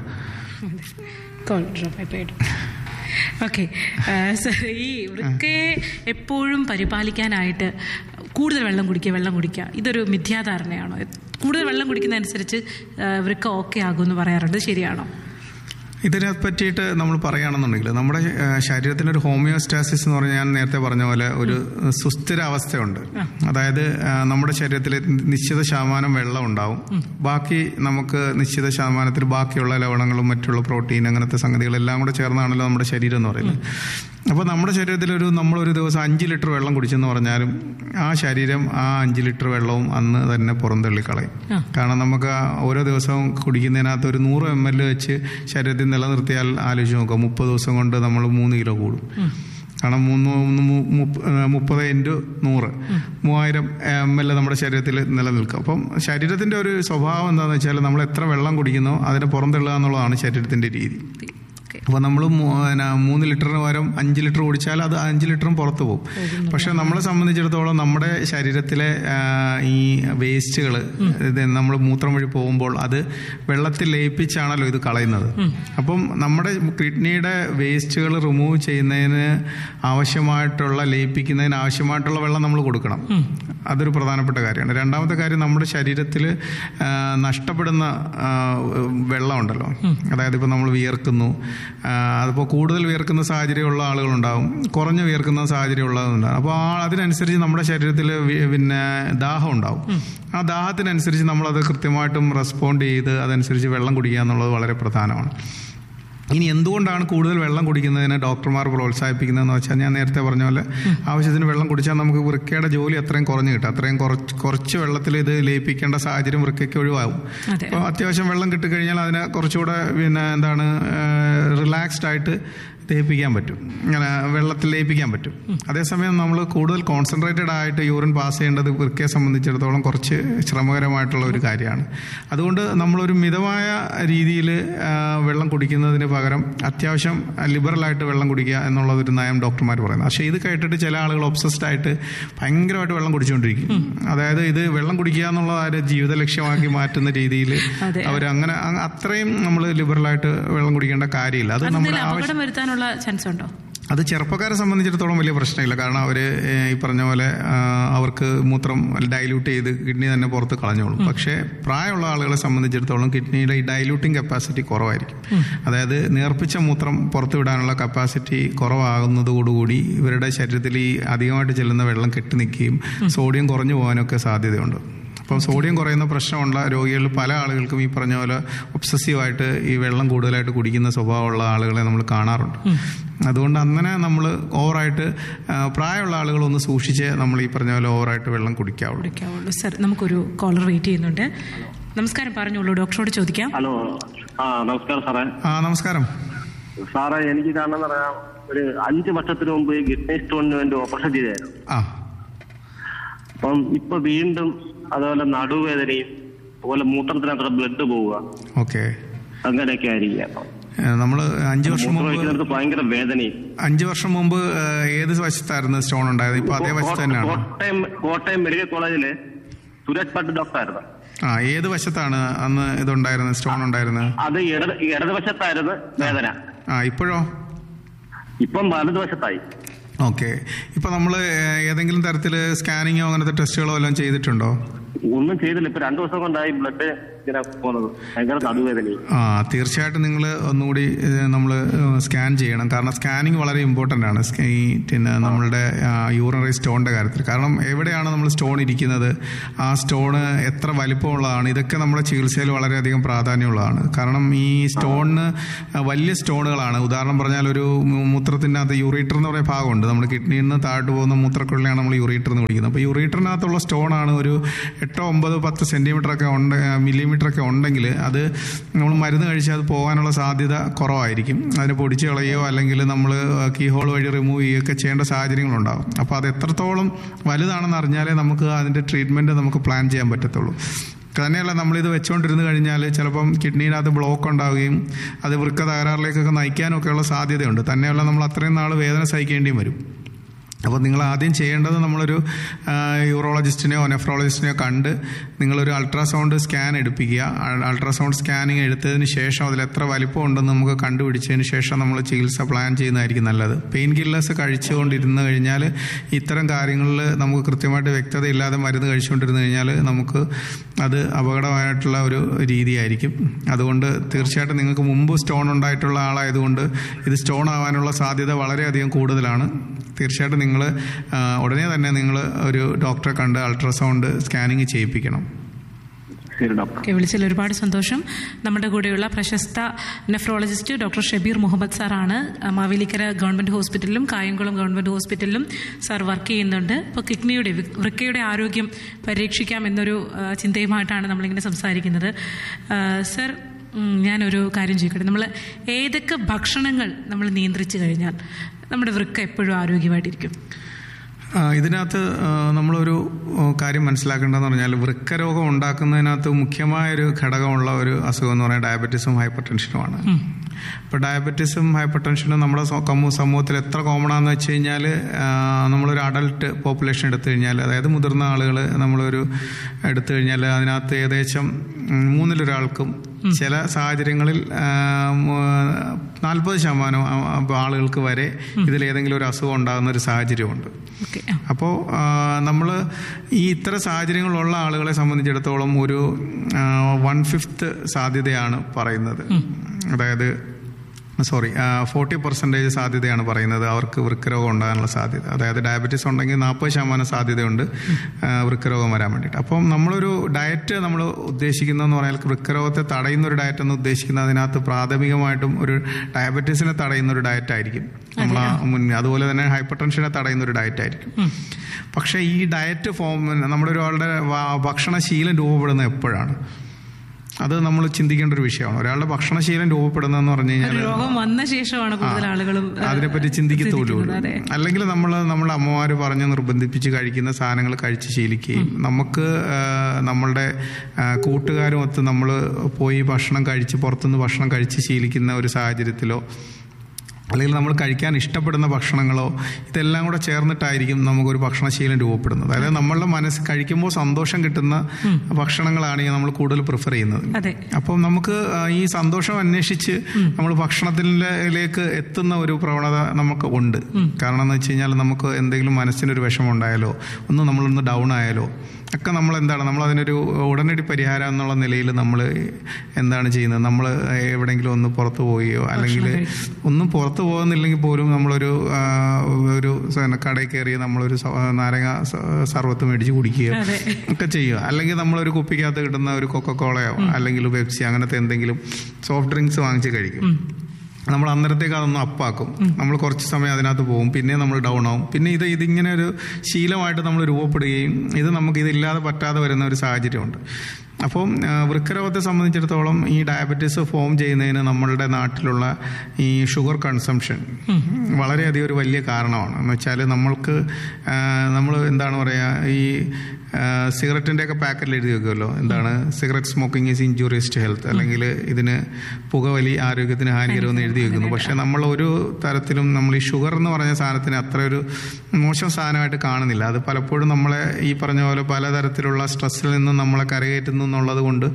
കോൾ ഡ്രോപ്പ് ആയി പോയിട്ട് ഓക്കെ ഈ വൃക്കയെ എപ്പോഴും പരിപാലിക്കാനായിട്ട് കൂടുതൽ വെള്ളം കുടിക്കുക വെള്ളം കുടിക്കുക ഇതൊരു മിഥ്യാധാരണയാണോ കൂടുതൽ വെള്ളം കുടിക്കുന്നതനുസരിച്ച് ആ, വൃക്ക ഓക്കെ ആകുമെന്ന് പറയാറുണ്ട് ശരിയാണോ ഇതിനെ പറ്റിയിട്ട് നമ്മൾ പറയുകയാണെന്നുണ്ടെങ്കിൽ നമ്മുടെ ആ, ശരീരത്തിനൊരു ഹോമിയോസ്റ്റാസിസ് എന്ന് പറഞ്ഞാൽ ഞാൻ നേരത്തെ പറഞ്ഞ പോലെ ഒരു സുസ്ഥിര അവസ്ഥയുണ്ട് അതായത് ആ, നമ്മുടെ ശരീരത്തിൽ നിശ്ചിത ശതമാനം വെള്ളം ഉണ്ടാവും ബാക്കി നമുക്ക് നിശ്ചിത ശതമാനത്തിൽ ബാക്കിയുള്ള ലവണങ്ങളും മറ്റുള്ള പ്രോട്ടീൻ അങ്ങനത്തെ സംഗതികളെല്ലാം കൂടെ ചേർന്നാണല്ലോ നമ്മുടെ ശരീരം എന്ന് പറയുന്നത് അപ്പോൾ നമ്മുടെ ശരീരത്തിൽ ഒരു നമ്മളൊരു ദിവസം അഞ്ച് ലിറ്റർ വെള്ളം കുടിച്ചെന്ന് പറഞ്ഞാലും ആ ശരീരം ആ അഞ്ച് ലിറ്റർ വെള്ളവും അന്ന് തന്നെ പുറന്തള്ളിക്കളയും ആ. കാരണം നമുക്ക് ആ ഓരോ ദിവസവും കുടിക്കുന്നതിനകത്ത് ഒരു നൂറ് എം എൽ വെച്ച് ശരീരത്തിൽ നിലനിർത്തിയാൽ ആലോചിച്ച് നോക്കാം മുപ്പത് ദിവസം കൊണ്ട് നമ്മൾ മൂന്ന് കിലോ കൂടും കാരണം മൂന്ന് മൂന്ന് മു- മുപ്പ- ഏഹ് മുപ്പത് ഇൻറ്റു നൂറ് മൂവായിരം എം എൽ നമ്മുടെ ശരീരത്തിൽ നിലനിൽക്കും അപ്പം ശരീരത്തിൻ്റെ ഒരു സ്വഭാവം എന്താണെന്ന് വെച്ചാൽ നമ്മൾ എത്ര വെള്ളം കുടിക്കുന്നോ അതിനെ പുറന്തള്ളുക എന്നുള്ളതാണ് ശരീരത്തിൻ്റെ രീതി ഓക്കെ അപ്പോൾ നമ്മൾ മൂന്ന് ലിറ്ററിന് പകരം അഞ്ച് ലിറ്റർ കുടിച്ചാൽ അത് അഞ്ച് ലിറ്ററും പുറത്ത് പോകും പക്ഷെ നമ്മളെ സംബന്ധിച്ചിടത്തോളം നമ്മുടെ ശരീരത്തിലെ ആ, ഈ വേസ്റ്റുകൾ ഇത് നമ്മൾ മൂത്രം വഴി പോകുമ്പോൾ അത് വെള്ളത്തിൽ ലയിപ്പിച്ചാണല്ലോ ഇത് കളയുന്നത് അപ്പം നമ്മുടെ കിഡ്നിയുടെ വേസ്റ്റുകൾ റിമൂവ് ചെയ്യുന്നതിന് ആവശ്യമായിട്ടുള്ള ലയിപ്പിക്കുന്നതിന് ആവശ്യമായിട്ടുള്ള വെള്ളം നമ്മൾ കൊടുക്കണം അതൊരു പ്രധാനപ്പെട്ട കാര്യമാണ് രണ്ടാമത്തെ കാര്യം നമ്മുടെ ശരീരത്തിൽ നഷ്ടപ്പെടുന്ന ആ, വെള്ളം ഉണ്ടല്ലോ അതായത് ഇപ്പോൾ നമ്മൾ വിയർക്കുന്നു അതിപ്പോൾ കൂടുതൽ വിയർക്കുന്ന സാഹചര്യമുള്ള ആളുകളുണ്ടാവും കുറഞ്ഞ് വിയർക്കുന്ന സാഹചര്യമുള്ളതുണ്ടാവും അപ്പോൾ ആ അതിനനുസരിച്ച് നമ്മുടെ ശരീരത്തിൽ വി- പിന്നെ ദാഹം ഉണ്ടാവും ആ ദാഹത്തിനനുസരിച്ച് നമ്മളത് കൃത്യമായിട്ടും റെസ്പോണ്ട് ചെയ്ത് അതനുസരിച്ച് വെള്ളം കുടിക്കുക എന്നുള്ളത് വളരെ പ്രധാനമാണ് ഇനി എന്തുകൊണ്ടാണ് കൂടുതൽ വെള്ളം കുടിക്കുന്നതിന് ഡോക്ടർമാർ പ്രോത്സാഹിപ്പിക്കുന്നതെന്ന് വെച്ചാൽ ഞാൻ നേരത്തെ പറഞ്ഞ പോലെ ആവശ്യത്തിന് വെള്ളം കുടിച്ചാൽ നമുക്ക് വൃക്കയുടെ ജോലി അത്രയും കുറഞ്ഞു കിട്ടും അത്രയും കുറച്ച് കുറച്ച് വെള്ളത്തിൽ ഇത് ലയിപ്പിക്കേണ്ട സാഹചര്യം വൃക്കയ്ക്ക് ഒഴിവാകും അതെ. അപ്പോൾ അത്യാവശ്യം വെള്ളം കിട്ടിക്കഴിഞ്ഞാൽ അതിനെ കുറച്ചുകൂടെ പിന്നെ എന്താണ് റിലാക്സ്ഡ് ആയിട്ട് ലയിപ്പിക്കാൻ പറ്റും ഇങ്ങനെ വെള്ളത്തിൽ ലയിപ്പിക്കാൻ പറ്റും അതേസമയം നമ്മൾ കൂടുതൽ കോൺസെൻട്രേറ്റഡ് ആയിട്ട് യൂറിൻ പാസ് ചെയ്യേണ്ടത് വൃക്കയെ സംബന്ധിച്ചിടത്തോളം കുറച്ച് ശ്രമകരമായിട്ടുള്ള ഒരു കാര്യമാണ് അതുകൊണ്ട് നമ്മളൊരു മിതമായ രീതിയിൽ വെള്ളം കുടിക്കുന്നതിന് പകരം അത്യാവശ്യം ലിബറലായിട്ട് വെള്ളം കുടിക്കുക എന്നുള്ളത് ഒരു നയം ഡോക്ടർമാർ പറയുന്നത് പക്ഷേ ഇത് കേട്ടിട്ട് ചില ആളുകൾ ഒബ്സസ്ഡ് ആയിട്ട് ഭയങ്കരമായിട്ട് വെള്ളം കുടിച്ചുകൊണ്ടിരിക്കും അതായത് ഇത് വെള്ളം കുടിക്കുക എന്നുള്ളത് ആ ഒരു ജീവിത ലക്ഷ്യമാക്കി മാറ്റുന്ന രീതിയിൽ അതെ. അവർ അങ്ങനെ അ- അത്രയും നമ്മൾ ലിബറലായിട്ട് വെള്ളം കുടിക്കേണ്ട കാര്യമില്ല അത് നമ്മുടെ അതെന്തെങ്കിലും ആവശ്യം അപകടം വരുത്താനുള്ള ചാൻസ് ഉണ്ടോ അത് ചെറുപ്പക്കാരെ സംബന്ധിച്ചിടത്തോളം വലിയ പ്രശ്നമില്ല കാരണം അവർ ഈ പറഞ്ഞ പോലെ ആ, അവർക്ക് മൂത്രം ഡൈല്യൂട്ട് ചെയ്ത് കിഡ്നി തന്നെ പുറത്ത് കളഞ്ഞോളും പക്ഷേ പ്രായമുള്ള ആളുകളെ സംബന്ധിച്ചിടത്തോളം കിഡ്നിയുടെ ഈ ഡൈല്യൂട്ടിങ് കപ്പാസിറ്റി കുറവായിരിക്കും അതായത് നേർപ്പിച്ച മൂത്രം പുറത്തു വിടാനുള്ള കപ്പാസിറ്റി കുറവാകുന്നതോടുകൂടി ഇവരുടെ ശരീരത്തിൽ ഈ അധികമായിട്ട് ചെല്ലുന്ന വെള്ളം കെട്ടി നിൽക്കുകയും സോഡിയം കുറഞ്ഞു പോകാനൊക്കെ സാധ്യതയുണ്ട് അപ്പം സോഡിയം കുറയുന്ന പ്രശ്നമുള്ള രോഗികളിൽ പല ആളുകൾക്കും ഈ പറഞ്ഞ പോലെ ഒബ്സസീവായിട്ട് ഈ വെള്ളം കൂടുതലായിട്ട് കുടിക്കുന്ന സ്വഭാവമുള്ള ആളുകളെ നമ്മൾ കാണാറുണ്ട് അതുകൊണ്ട് അങ്ങനെ നമ്മൾ ഓവറായിട്ട് ആ, പ്രായമുള്ള ആളുകളൊന്ന് സൂക്ഷിച്ച് നമ്മൾ ഈ പറഞ്ഞ പോലെ ഓവറായിട്ട് വെള്ളം കുടിക്കാവുള്ളൂ വിളിക്കാവുള്ളൂ സർ നമുക്കൊരു കോളർ വെയിറ്റ് ചെയ്യുന്നുണ്ട് നമസ്കാരം പറഞ്ഞോളൂ ഡോക്ടറോട് ചോദിക്കാം ഹലോ ആ നമസ്കാരം സാറേ ആ നമസ്കാരം സാറേ എനിക്ക് കാരണം പറയാം ഒരു അഞ്ച് വർഷത്തിന് മുമ്പ് ഈ കിഡ്നി സ്റ്റോണിന് വേണ്ടി ഓപ്പറേഷൻ ചെയ്തായിരുന്നു ആ അപ്പം ഇപ്പൊ വീണ്ടും അതുപോലെ നടുവേദനയും അതുപോലെ മൂത്രത്തിനകത്ത് ബ്ലഡ് പോവുക ഓക്കെ അങ്ങനെയൊക്കെ ആയിരിക്കും നമ്മൾ അഞ്ച് വർഷം മൂത്രം മുമ്പ് ഒഴിക്കുന്നിടത്ത് ഭയങ്കര വേദനയും അഞ്ച് വർഷം മുമ്പ് ആ, ഏത് വശത്തായിരുന്നു സ്റ്റോൺ ഉണ്ടായത് ഇപ്പൊ അതേ വശത്ത് തന്നെയാണ് കോട്ടയം കോട്ടയം മെഡിക്കൽ കോളേജില് സുരേഷ് ഭട്ട് ഡോക്ടറായിരുന്നു ആ ഏത് വശത്താണ് അന്ന് ഇതുണ്ടായിരുന്നത് സ്റ്റോൺ ഉണ്ടായിരുന്നത് അത് ഇടത് ഇടതുവശത്തായിരുന്നു വേദന ആ ഇപ്പോഴോ ഇപ്പം വലതുവശത്തായി ഓക്കെ ഇപ്പൊ നമ്മൾ ഏതെങ്കിലും തരത്തിൽ സ്കാനിങ്ങോ അങ്ങനത്തെ ടെസ്റ്റുകളോ എല്ലാം ചെയ്തിട്ടുണ്ടോ ഒന്നും ചെയ്തില്ല ഇപ്പൊ രണ്ടു ദിവസം കൊണ്ടായി ബ്ലഡ് ഇങ്ങനെ പോകുന്നത് ഭയങ്കര നടുവേദനയും ആ തീർച്ചയായിട്ടും നിങ്ങൾ ഒന്നുകൂടി നമ്മൾ സ്കാൻ ചെയ്യണം കാരണം സ്കാനിങ് വളരെ ഇമ്പോർട്ടൻ്റ് ആണ് സ്ക- ഈ പിന്നെ നമ്മളുടെ യൂറിനറി സ്റ്റോണിൻ്റെ കാര്യത്തിൽ കാരണം എവിടെയാണ് നമ്മൾ സ്റ്റോൺ ഇരിക്കുന്നത് ആ സ്റ്റോണ് എത്ര വലിപ്പമുള്ളതാണ് ഇതൊക്കെ നമ്മുടെ ചികിത്സയിൽ വളരെയധികം പ്രാധാന്യമുള്ളതാണ് കാരണം ഈ സ്റ്റോണിന് വലിയ സ്റ്റോണുകളാണ് ഉദാഹരണം പറഞ്ഞാൽ ഒരു മൂ- മൂത്രത്തിനകത്ത് യൂറീറ്റർ എന്ന് പറയുന്ന ഭാഗമുണ്ട് നമ്മുടെ കിഡ്നിയിൽ നിന്ന് താഴോട്ട് പോകുന്ന മൂത്രക്കുള്ളിലാണ് നമ്മൾ യൂറീറ്റർ എന്ന് വിളിക്കുന്നത് അപ്പോൾ യൂറീറ്ററിനകത്തുള്ള സ്റ്റോണാണ് ഒരു എട്ടോ ഒമ്പതോ പത്ത് സെൻറ്റിമീറ്റർ ഒക്കെ ഉണ്ട് മില്ലിമീറ്റർ ഒക്കെ ഉണ്ടെങ്കിൽ അത് നമ്മൾ മരുന്ന് കഴിച്ചാൽ അത് പോകാനുള്ള സാധ്യത കുറവായിരിക്കും അതിനെ പൊടിച്ച് കളയുകയോ അല്ലെങ്കിൽ നമ്മൾ കീ ഹോൾ വഴി റിമൂവ് ചെയ്യുകയൊക്കെ ചെയ്യേണ്ട സാഹചര്യങ്ങളുണ്ടാകും അപ്പോൾ അത് എത്രത്തോളം വലുതാണെന്ന് അറിഞ്ഞാലേ നമുക്ക് അതിൻ്റെ ട്രീറ്റ്മെൻറ്റ് നമുക്ക് പ്ലാൻ ചെയ്യാൻ പറ്റത്തുള്ളൂ തന്നെയല്ല നമ്മളിത് വെച്ചുകൊണ്ടിരുന്ന് കഴിഞ്ഞാൽ ചിലപ്പം കിഡ്നിയിനകത്ത് ബ്ലോക്ക് ഉണ്ടാവുകയും അത് വൃക്ക തകരാറിലേക്കൊക്കെ നയിക്കാനൊക്കെയുള്ള സാധ്യതയുണ്ട് തന്നെയല്ല നമ്മൾ അത്രയും നാൾ വേദന സഹിക്കേണ്ടിയും വരും അപ്പോൾ നിങ്ങൾ ആദ്യം ചെയ്യേണ്ടത് നമ്മളൊരു ആ, യൂറോളജിസ്റ്റിനെയോ നെഫ്രോളജിസ്റ്റിനെയോ കണ്ട് നിങ്ങളൊരു അൾട്രാസൗണ്ട് സ്കാൻ എടുപ്പിക്കുക അൾ- അൾട്രാസൗണ്ട് സ്കാനിങ് എടുത്തതിന് ശേഷം അതിൽ എത്ര വലിപ്പം ഉണ്ടെന്ന് നമുക്ക് കണ്ടുപിടിച്ചതിന് ശേഷം നമ്മൾ ചികിത്സ പ്ലാൻ ചെയ്യുന്നതായിരിക്കും നല്ലത് പെയിൻ കില്ലേഴ്സ് കഴിച്ചുകൊണ്ടിരുന്ന് കഴിഞ്ഞാൽ ഇത്തരം കാര്യങ്ങളിൽ നമുക്ക് കൃത്യമായിട്ട് വ്യക്തതയില്ലാതെ മരുന്ന് കഴിച്ചുകൊണ്ടിരുന്ന് കഴിഞ്ഞാൽ നമുക്ക് അത് അപകടമായിട്ടുള്ള ഒരു രീതിയായിരിക്കും അതുകൊണ്ട് തീർച്ചയായിട്ടും നിങ്ങൾക്ക് മുമ്പ് സ്റ്റോൺ ഉണ്ടായിട്ടുള്ള ആളായതുകൊണ്ട് ഇത് സ്റ്റോൺ ആവാനുള്ള സാധ്യത വളരെയധികം കൂടുതലാണ് തീർച്ചയായിട്ടും നിങ്ങൾ ഉടനെ തന്നെ നിങ്ങൾ ഒരു ഡോക്ടറെ കണ്ട് അൾട്രാസൗണ്ട് സ്കാനിങ് ചെയ്യിപ്പിക്കണം ശരി ഡോക്ടർ ഓക്കെ വിളിച്ചതിൽ ഒരുപാട് സന്തോഷം നമ്മുടെ കൂടെയുള്ള പ്രശസ്ത നെഫ്രോളജിസ്റ്റ് ഡോക്ടർ ഷബീർ മുഹമ്മദ് സാറാണ് ആ, മാവേലിക്കര ഗവൺമെന്റ് ഹോസ്പിറ്റലിലും കായംകുളം ഗവൺമെന്റ് ഹോസ്പിറ്റലിലും സാർ വർക്ക് ചെയ്യുന്നുണ്ട് ഇപ്പോൾ കിഡ്നിയുടെ വി- വൃക്കയുടെ ആരോഗ്യം പരീക്ഷിക്കാം എന്നൊരു ആ, ചിന്തയുമായിട്ടാണ് നമ്മളിങ്ങനെ സംസാരിക്കുന്നത് ആ, സർ ഉം, ഞാനൊരു കാര്യം ചോദിക്കട്ടെ നമ്മൾ ഏതൊക്കെ ഭക്ഷണങ്ങൾ നമ്മൾ നിയന്ത്രിച്ചു കഴിഞ്ഞാൽ നമ്മുടെ വൃക്ക എപ്പോഴും ആരോഗ്യമായിട്ടിരിക്കും ആ, ഇതിനകത്ത് ആ, നമ്മളൊരു ആ, കാര്യം മനസ്സിലാക്കേണ്ടതെന്ന് പറഞ്ഞാൽ വൃക്കരോഗം ഉണ്ടാക്കുന്നതിനകത്ത് മുഖ്യമായൊരു ഘടകമുള്ള ഒരു അസുഖം എന്ന് പറയുന്നത് ഡയബറ്റീസും ഹൈപ്പർ ടെൻഷനുമാണ് ഇപ്പോൾ ഡയബറ്റീസും ഹൈപ്പർ ടെൻഷനും നമ്മുടെ സ- കമ്മു- സമൂഹത്തിൽ എത്ര കോമൺ ആണെന്ന് വെച്ച് കഴിഞ്ഞാൽ നമ്മളൊരു അഡൽട്ട് പോപ്പുലേഷൻ എടുത്തു കഴിഞ്ഞാൽ അതായത് മുതിർന്ന ആളുകൾ നമ്മളൊരു എടുത്തു കഴിഞ്ഞാൽ അതിനകത്ത് ഏകദേശം ഉം, മൂന്നിലൊരാൾക്കും ചില സാഹചര്യങ്ങളിൽ നാൽപ്പത് ശതമാനം ആ- ആ ആളുകൾക്ക് വരെ ഇതിലേതെങ്കിലും ഒരു അസുഖം ഉണ്ടാകുന്ന ഒരു സാഹചര്യമുണ്ട് ഓക്കെ അപ്പോൾ നമ്മൾ ഈ ഇത്തരം സാഹചര്യങ്ങളുള്ള ആളുകളെ സംബന്ധിച്ചിടത്തോളം ഒരു വൺ ഫിഫ്ത്ത് സാധ്യതയാണ് പറയുന്നത് അതായത് സോറി ഫോർട്ടി പെർസെൻറ്റേജ് സാധ്യതയാണ് പറയുന്നത് അവർക്ക് വൃക്കരോഗം ഉണ്ടാകാനുള്ള സാധ്യത അതായത് ഡയബറ്റീസ് ഉണ്ടെങ്കിൽ നാൽപ്പത് ശതമാനം സാധ്യതയുണ്ട് ആ, വൃക്കരോഗം വരാൻ വേണ്ടിയിട്ട് അപ്പം നമ്മളൊരു ഡയറ്റ് നമ്മൾ ഉദ്ദേശിക്കുന്നതെന്ന് പറഞ്ഞാൽ വൃക്കരോഗത്തെ തടയുന്ന ഒരു ഡയറ്റ് എന്ന് ഉദ്ദേശിക്കുന്നത് അതിനകത്ത് പ്രാഥമികമായിട്ടും ഒരു ഡയബറ്റീസിനെ തടയുന്ന ഒരു ഡയറ്റ് ആയിരിക്കും നമ്മൾ ആ മുന്നേ അതുപോലെ തന്നെ ഹൈപ്പർ ടെൻഷനെ തടയുന്ന ഒരു ഡയറ്റ് ആയിരിക്കും പക്ഷേ ഈ ഡയറ്റ് ഫോം നമ്മുടെ ഒരാളുടെ വ- ഭക്ഷണശീലം രൂപപ്പെടുന്നത് എപ്പോഴാണ് അത് നമ്മൾ ചിന്തിക്കേണ്ട ഒരു വിഷയമാണ് ഒരാളുടെ ഭക്ഷണശീലം രൂപപ്പെടുന്നതെന്ന് പറഞ്ഞു കഴിഞ്ഞാൽ ഒരു രോഗം വന്ന ശേഷമാണ് കൂടുതൽ ആളുകളും ആ, അതിനെപ്പറ്റി ചിന്തിക്കത്തോലൂ ചിന്തിക്കുന്നത്, അതെ അല്ലെങ്കിൽ നമ്മൾ നമ്മുടെ അമ്മമാർ പറഞ്ഞ് നിർബന്ധിപ്പിച്ച് കഴിക്കുന്ന സാധനങ്ങൾ കഴിച്ച് ശീലിക്കുകയും നമുക്ക് ആ, നമ്മളുടെ ആ, കൂട്ടുകാരും ഒത്ത് നമ്മൾ പോയി ഭക്ഷണം കഴിച്ച് പുറത്തുനിന്ന് ഭക്ഷണം കഴിച്ച് ശീലിക്കുന്ന ഒരു സാഹചര്യത്തിലോ അല്ലെങ്കിൽ നമ്മൾ കഴിക്കാൻ ഇഷ്ടപ്പെടുന്ന ഭക്ഷണങ്ങളോ ഇതെല്ലാം കൂടെ ചേർന്നിട്ടായിരിക്കും നമുക്കൊരു ഭക്ഷണശീലം രൂപപ്പെടുന്നത് അതായത് നമ്മളുടെ മനസ്സ് കഴിക്കുമ്പോൾ സന്തോഷം കിട്ടുന്ന ഭക്ഷണങ്ങളാണ് നമ്മൾ കൂടുതൽ പ്രിഫർ ചെയ്യുന്നത് അതെ അപ്പം നമുക്ക് ആ, ഈ സന്തോഷം അന്വേഷിച്ച് നമ്മൾ ഭക്ഷണത്തിലേക്ക് എത്തുന്ന ഒരു പ്രവണത നമുക്ക് ഉണ്ട് കാരണം എന്ന് വെച്ച് കഴിഞ്ഞാൽ നമുക്ക് എന്തെങ്കിലും മനസ്സിനൊരു വിഷമം ഉണ്ടായാലോ ഒന്ന് നമ്മളൊന്ന് ഡൗൺ ആയാലോ ഒക്കെ നമ്മൾ എന്താണ് നമ്മൾ അതിനൊരു ഉടനടി പരിഹാരം എന്നുള്ള നിലയിൽ നമ്മൾ എന്താണ് ചെയ്യുന്നത് നമ്മൾ എവിടെയെങ്കിലും ഒന്ന് പുറത്തു പോവുകയോ അല്ലെങ്കിൽ ഒന്നും പുറത്തു പോകുന്നില്ലെങ്കിൽ പോലും നമ്മളൊരു ആ, ഒരു സ- കടയിൽ കയറി നമ്മളൊരു സ- നാരങ്ങ സ- സർവത്ത് മേടിച്ച് കുടിക്കുകയോ അതെ. ഒക്കെ ചെയ്യുക അല്ലെങ്കിൽ നമ്മളൊരു കുപ്പിക്കകത്ത് കിട്ടുന്ന ഒരു കൊക്കക്കോളയോ അല്ലെങ്കിൽ പെപ്സി അങ്ങനത്തെ എന്തെങ്കിലും സോഫ്റ്റ് ഡ്രിങ്ക്സ് വാങ്ങിച്ച് കഴിക്കും നമ്മൾ അന്നേരത്തേക്ക് അതൊന്ന് അപ്പാക്കും നമ്മൾ കുറച്ച് സമയം അതിനകത്ത് പോകും പിന്നെ നമ്മൾ ഡൗൺ ആവും പിന്നെ ഇത് ഇതിങ്ങനെ ഒരു ശീലമായിട്ട് നമ്മൾ രൂപപ്പെടുകയും ഇത് നമുക്ക് ഇതില്ലാതെ പറ്റാതെ വരുന്ന ഒരു സാഹചര്യമുണ്ട് അപ്പം ആ, വൃക്കരോഗത്തെ സംബന്ധിച്ചിടത്തോളം ഈ ഡയബറ്റീസ് ഫോം ചെയ്യുന്നതിന് നമ്മളുടെ നാട്ടിലുള്ള ഈ ഷുഗർ കൺസംഷൻ വളരെയധികം ഒരു വലിയ കാരണമാണ് എന്ന് വെച്ചാൽ നമ്മൾക്ക് നമ്മൾ എന്താണ് പറയുക ഈ സിഗരറ്റിൻ്റെ ഒക്കെ പാക്കറ്റിൽ എഴുതി വെക്കുമല്ലോ എന്താണ് cigarette smoking is injurious to health അല്ലെങ്കിൽ ഇതിന് പുകവലി ആരോഗ്യത്തിന് ഹാനികരമെന്ന് എഴുതി വെക്കുന്നു പക്ഷെ നമ്മൾ ഒരു തരത്തിലും നമ്മൾ ഈ ഷുഗർ എന്ന് പറഞ്ഞ സാധനത്തിന് അത്ര ഒരു മോശം സാധനമായിട്ട് കാണുന്നില്ല അത് പലപ്പോഴും നമ്മളെ ഈ പറഞ്ഞ പോലെ പലതരത്തിലുള്ള സ്ട്രെസ്സിൽ നിന്ന് നമ്മളെ കരകയറ്റുന്നു എന്നുള്ളത് കൊണ്ട്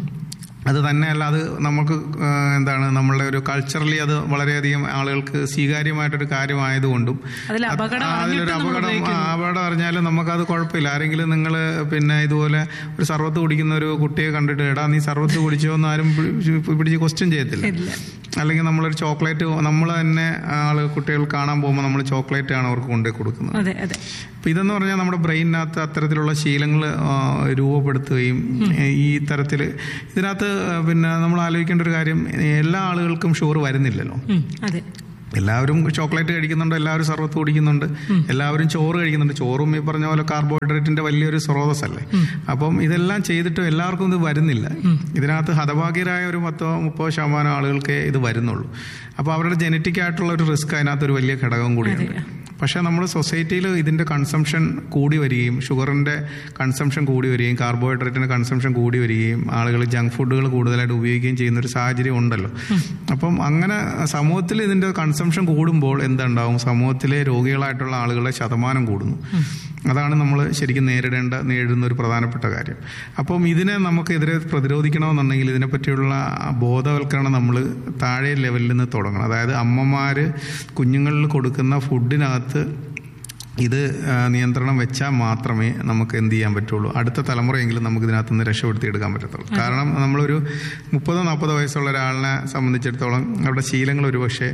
അത് തന്നെയല്ല അത് നമുക്ക് ആ, എന്താണ് നമ്മളുടെ ഒരു കൾച്ചറലി അത് വളരെയധികം ആളുകൾക്ക് സ്വീകാര്യമായിട്ടൊരു കാര്യമായതുകൊണ്ടും അതിൽ അപകടം ആ, അതിലൊരു അറിഞ്ഞിട്ടും നമ്മൾ അപകടം ആ, ഉപയോഗിക്കുന്നു. അപകടം അറിഞ്ഞാലും നമുക്കത് കുഴപ്പമില്ല ആരെങ്കിലും നിങ്ങൾ പിന്നെ ഇതുപോലെ ഒരു സർവത്ത് കുടിക്കുന്ന ഒരു കുട്ടിയെ കണ്ടിട്ട് എടാ നീ സർവത്ത് കുടിച്ചോ എന്ന് ആരും പിടിച്ച് പിടിച്ച് ക്വസ്റ്റ്യൻ ചെയ്യത്തില്ല ഇല്ല. അല്ലെങ്കിൽ നമ്മളൊരു ചോക്ലേറ്റ് നമ്മൾ തന്നെ ആള് കുട്ടികൾ കാണാൻ പോകുമ്പോൾ നമ്മൾ ചോക്ലേറ്റ് ആണ് അവർക്ക് കൊണ്ടുപോയി കൊടുക്കുന്നത് അതെ അതെ അപ്പൊ ഇതെന്ന് പറഞ്ഞാൽ നമ്മുടെ ബ്രെയിനകത്ത് അത്തരത്തിലുള്ള ശീലങ്ങൾ രൂപപ്പെടുത്തുകയും ഈ തരത്തിൽ ഇതിനകത്ത് പിന്നെ നമ്മൾ ആലോചിക്കേണ്ട ഒരു കാര്യം എല്ലാ ആളുകൾക്കും ഷുഗർ വരുന്നില്ലല്ലോ ഉം, അതെ എല്ലാവരും ചോക്ലേറ്റ് കഴിക്കുന്നുണ്ട് എല്ലാവരും സർവത്ത് കുടിക്കുന്നുണ്ട് എല്ലാവരും ചോറ് കഴിക്കുന്നുണ്ട് ചോറും ഈ പറഞ്ഞ പോലെ കാർബോഹൈഡ്രേറ്റിന്റെ വലിയൊരു സ്രോതസ്സല്ലേ അപ്പം ഇതെല്ലാം ചെയ്തിട്ടും എല്ലാവർക്കും ഇത് വരുന്നില്ല ഇതിനകത്ത് ഹതഭാഗ്യരായ ഒരു പത്തോ മുപ്പതോ ശതമാനം ആളുകൾക്കേ ഇത് വരുന്നുള്ളൂ അപ്പോൾ അവരുടെ ജനറ്റിക് ആയിട്ടുള്ള ഒരു റിസ്ക് അതിനകത്ത് ഒരു വലിയ ഘടകം കൂടിയുണ്ട് പക്ഷേ നമ്മൾ സൊസൈറ്റിയിൽ ഇതിന്റെ കൺസംഷൻ കൂടി വരികയും ഷുഗറിന്റെ കൺസംഷൻ കൂടി വരികയും കാർബോഹൈഡ്രേറ്റിന്റെ കൺസംഷൻ കൂടി വരികയും ആളുകൾ ജങ്ക് ഫുഡുകൾ കൂടുതലായിട്ട് ഉപയോഗിക്കുകയും ചെയ്യുന്ന ഒരു സാഹചര്യം ഉണ്ടല്ലോ അപ്പം അങ്ങനെ സമൂഹത്തിൽ ഇതിന്റെ കൺസംഷൻ കൂടുമ്പോൾ എന്തുണ്ടാവും സമൂഹത്തിലെ രോഗികളായിട്ടുള്ള ആളുകളുടെ ശതമാനം കൂടുന്നു അതാണ് നമ്മൾ ശരിക്കും നേരിടേണ്ട നേരിടുന്ന ഒരു പ്രധാനപ്പെട്ട കാര്യം അപ്പം ഇതിനെ നമുക്കെതിരെ പ്രതിരോധിക്കണമെന്നുണ്ടെങ്കിൽ ഇതിനെപ്പറ്റിയുള്ള ബോധവൽക്കരണം നമ്മൾ താഴെ ലെവലിൽ നിന്ന് തുടങ്ങണം അതായത് അമ്മമാര് കുഞ്ഞുങ്ങളിൽ കൊടുക്കുന്ന ഫുഡിനകത്ത് ഇത് ആ, നിയന്ത്രണം വെച്ചാൽ മാത്രമേ നമുക്ക് എന്ത് ചെയ്യാൻ പറ്റുള്ളൂ അടുത്ത തലമുറയെങ്കിലും നമുക്ക് ഇതിനകത്ത് നിന്ന് രക്ഷപ്പെടുത്തി എടുക്കാൻ പറ്റത്തുള്ളൂ കാരണം നമ്മളൊരു മുപ്പതോ നാൽപ്പതോ വയസ്സുള്ള ഒരാളിനെ സംബന്ധിച്ചിടത്തോളം അവരുടെ ശീലങ്ങൾ ഒരുപക്ഷെ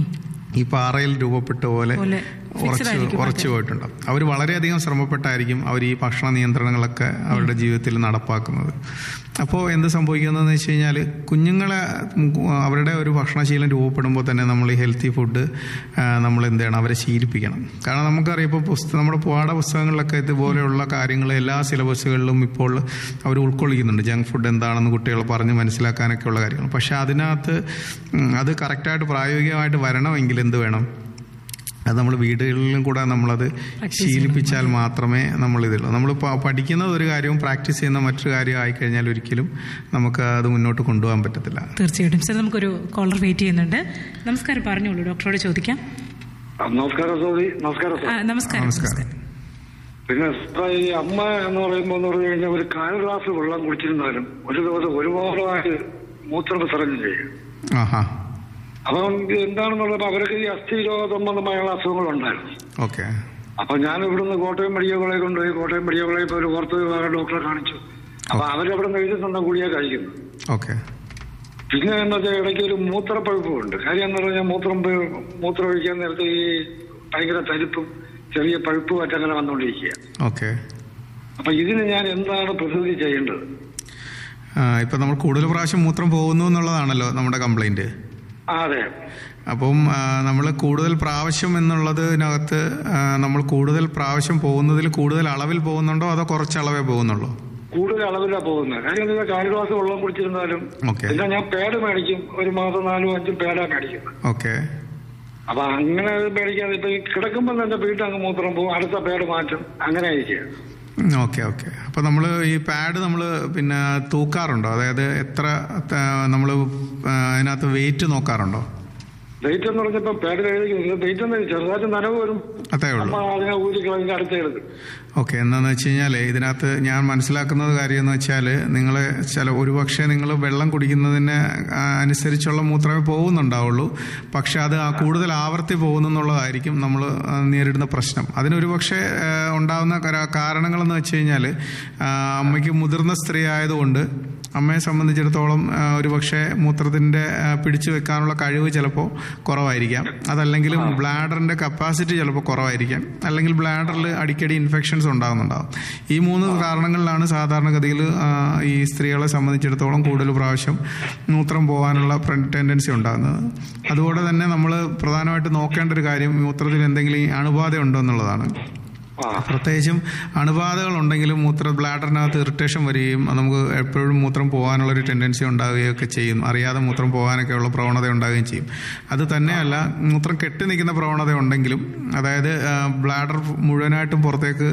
ഈ പാറയിൽ രൂപപ്പെട്ട പോലെ പോലെ fixed ഉറച്ചു ആയിരിക്കും. ഉറച്ചു പോയിട്ടുണ്ടാവും അവർ വളരെയധികം ശ്രമപ്പെട്ടായിരിക്കും അവർ ഈ ഭക്ഷണ നിയന്ത്രണങ്ങളൊക്കെ അവരുടെ ജീവിതത്തിൽ നടപ്പാക്കുന്നത് അപ്പോൾ എന്ത് സംഭവിക്കുന്നതെന്ന് വെച്ച് കഴിഞ്ഞാൽ കുഞ്ഞുങ്ങളെ ഉം, അവരുടെ ഒരു ഭക്ഷണശീലം രൂപപ്പെടുമ്പോൾ തന്നെ നമ്മൾ ഈ ഹെൽത്തി ഫുഡ് നമ്മൾ എന്ത് ചെയ്യണം അവരെ ശീലിപ്പിക്കണം കാരണം നമുക്കറിയാം ഇപ്പോൾ പുസ്തകം നമ്മുടെ പാഠപുസ്തകങ്ങളിലൊക്കെ ഇതുപോലെയുള്ള കാര്യങ്ങൾ എല്ലാ സിലബസുകളിലും ഇപ്പോൾ അവർ ഉൾക്കൊള്ളിക്കുന്നുണ്ട് ജങ്ക് ഫുഡ് എന്താണെന്ന് കുട്ടികൾ പറഞ്ഞ് മനസ്സിലാക്കാനൊക്കെ ഉള്ള കാര്യങ്ങൾ പക്ഷെ അതിനകത്ത് ഉം, അത് കറക്റ്റായിട്ട് പ്രായോഗികമായിട്ട് വരണമെങ്കിൽ എന്ത് വേണം അത് നമ്മൾ വീടുകളിലും കൂടെ നമ്മളത് ശീലിപ്പിച്ചാൽ മാത്രമേ നമ്മൾ ഇതുള്ളൂ നമ്മൾ പഠിക്കുന്നത് ഒരു കാര്യവും പ്രാക്ടീസ് ചെയ്യുന്ന മറ്റൊരു കാര്യം ആയിക്കഴിഞ്ഞാൽ ഒരിക്കലും നമുക്ക് അത് മുന്നോട്ട് കൊണ്ടുപോകാൻ പറ്റത്തില്ല തീർച്ചയായിട്ടും സർ നമുക്കൊരു കോളർ വെയിറ്റ് ചെയ്യുന്നുണ്ട് നമസ്കാരം പറഞ്ഞോളൂ ഡോക്ടറോട് ചോദിക്കാം ആ, നമസ്കാരം സോറി നമസ്കാരം ആ, സാർ നമസ്കാരം നമസ്കാരം പിന്നെ സാർ, ഈ അമ്മ എന്ന് പറയുമ്പോൾ എന്ന് പറഞ്ഞു കഴിഞ്ഞാൽ ഒരു കാൽ ഗ്ലാസ് വെള്ളം കുടിച്ചിരുന്നാലും ഒരു ദിവസം ഒരുപാടായിട്ട് മൂത്രം വിസർജനം ചെയ്യും ആഹാ അപ്പം ഇത് എന്താണെന്നുള്ളത് അവർക്ക് ഈ അസ്ഥി രോഗ സംബന്ധമായുള്ള അസുഖങ്ങളുണ്ടായിരുന്നു ഓക്കെ അപ്പൊ ഞാൻ ഇവിടുന്ന് കോട്ടയം മെഡിക്കൽ കോളേജ് കൊണ്ടുപോയി കോട്ടയം മെഡിക്കൽ കോളേജ് ഇപ്പോൾ ഒരു പുറത്ത് വിഭാഗം ഡോക്ടറെ കാണിച്ചു അപ്പൊ അവരവിടെ നിന്ന് എഴുതിത്തന്ന ഗുളിക കഴിക്കുന്നു ഓക്കെ പിന്നെ എന്താ വെച്ചാൽ ഇടയ്ക്ക് ഒരു മൂത്രപ്പഴുപ്പുണ്ട് കാര്യം എന്ന് പറഞ്ഞാൽ മൂത്രം പ- മൂത്രം ഒഴിക്കാൻ നേരത്തെ ഈ ഭയങ്കര തരിപ്പും ചെറിയ പഴുപ്പുമായിട്ട് അങ്ങനെ വന്നുകൊണ്ടിരിക്കുക ഓക്കെ അപ്പൊ ഇതിന് ഞാൻ എന്താണ് പ്രതിവിധി ചെയ്യേണ്ടത് ഇപ്പം നമ്മൾ കൂടുതൽ പ്രാവശ്യം മൂത്രം പോകുന്നു എന്നുള്ളതാണല്ലോ നമ്മുടെ കംപ്ലൈൻറ്റ് ആ, അതെ അപ്പം നമ്മൾ കൂടുതൽ പ്രാവശ്യം എന്നുള്ളതിനകത്ത് നമ്മൾ കൂടുതൽ പ്രാവശ്യം പോകുന്നതിൽ കൂടുതൽ അളവിൽ പോകുന്നുണ്ടോ അതോ കുറച്ച് അളവേ പോകുന്നുള്ളൂ കൂടുതൽ അളവിലാ പോകുന്നത് കാര്യം എന്താ വെച്ചാൽ കാല് ഗ്ലാസ് വെള്ളം കുടിച്ചിരുന്നാലും ഓക്കെ പിന്നെ ഞാൻ പേട് മേടിക്കും ഒരു മാസം നാലും അഞ്ചും പേടാ മേടിക്കുന്നത് ഓക്കെ അപ്പൊ അങ്ങനെ മേടിക്കാതെ ഇപ്പൊ ഈ കിടക്കുമ്പോൾ തന്നെ വീട്ടിൽ അങ്ങ് മൂത്രം പോകും അടുത്ത പേട് മാറ്റും അങ്ങനെ ആയിരിക്കുക ഓക്കെ ഓക്കെ അപ്പോൾ നമ്മൾ ഈ പാഡ് നമ്മൾ പിന്നെ തൂക്കാറുണ്ടോ അതായത് എത്ര നമ്മൾ അതിനകത്ത് വെയിറ്റ് നോക്കാറുണ്ടോ ഡേറ്റ് എന്ന് പറഞ്ഞപ്പോ പേടിൽ എഴുതിക്കുന്നത് ഡേറ്റ് എന്ന് ചെറുതായിട്ട് നനവ് വരും അതേ ഉള്ളൂ അപ്പൊ അതിനെ ഊരിക്കളഞ്ഞ് അടുത്തെടുക്കും ഓക്കെ എന്താണെന്ന് വെച്ച് കഴിഞ്ഞാൽ ഇതിനകത്ത് ഞാൻ മനസ്സിലാക്കുന്നത് കാര്യം എന്ന് വെച്ചാൽ നിങ്ങൾ ചില ഒരുപക്ഷെ നിങ്ങൾ വെള്ളം കുടിക്കുന്നതിന് ആ, അനുസരിച്ചുള്ള മൂത്രമേ പോകുന്നുണ്ടാവുള്ളൂ പക്ഷെ അത് ആ കൂടുതൽ ആവർത്തി പോകുന്നെന്നുള്ളതായിരിക്കും നമ്മൾ നേരിടുന്ന പ്രശ്നം അതിനൊരു പക്ഷേ ആ, ഉണ്ടാകുന്ന കര- കാരണങ്ങളെന്ന് വെച്ച് കഴിഞ്ഞാൽ അമ്മയ്ക്ക് മുതിർന്ന സ്ത്രീ ആയതുകൊണ്ട് അമ്മയെ സംബന്ധിച്ചിടത്തോളം ആ, ഒരുപക്ഷെ മൂത്രത്തിൻ്റെ ആ, പിടിച്ചു വെക്കാനുള്ള കഴിവ് ചിലപ്പോൾ കുറവായിരിക്കാം അതല്ലെങ്കിൽ ബ്ലാഡറിൻ്റെ കപ്പാസിറ്റി ചിലപ്പോൾ കുറവായിരിക്കാം അല്ലെങ്കിൽ ബ്ലാഡറിൽ അടിക്കടി ഇൻഫെക്ഷൻസ് ഉണ്ടാകുന്നുണ്ടാകും ഈ മൂന്ന് കാരണങ്ങളിലാണ് സാധാരണഗതിയിൽ ആ, ഈ സ്ത്രീകളെ സംബന്ധിച്ചിടത്തോളം കൂടുതൽ പ്രാവശ്യം മൂത്രം പോകാനുള്ള ടെൻഡൻസി ഉണ്ടാകുന്നത് അതുകൊണ്ട് തന്നെ നമ്മൾ പ്രധാനമായിട്ട് നോക്കേണ്ട ഒരു കാര്യം മൂത്രത്തിൽ എന്തെങ്കിലും ഈ അണുബാധ ഉണ്ടോ എന്നുള്ളതാണ് ആ പ്രത്യേകിച്ചും അണുബാധകൾ ഉണ്ടെങ്കിലും മൂത്ര ബ്ലാഡറിനകത്ത് ഇറിറ്റേഷൻ വരികയും അത് നമുക്ക് എപ്പോഴും മൂത്രം പോകാനുള്ളൊരു ടെൻഡൻസി ഉണ്ടാവുകയൊക്കെ ചെയ്യും അറിയാതെ മൂത്രം പോകാനൊക്കെ ഉള്ള പ്രവണത ഉണ്ടാവുകയും ചെയ്യും അത് തന്നെയല്ല മൂത്രം കെട്ടി നിൽക്കുന്ന പ്രവണത ഉണ്ടെങ്കിലും അതായത് ബ്ലാഡർ മുഴുവനായിട്ടും പുറത്തേക്ക്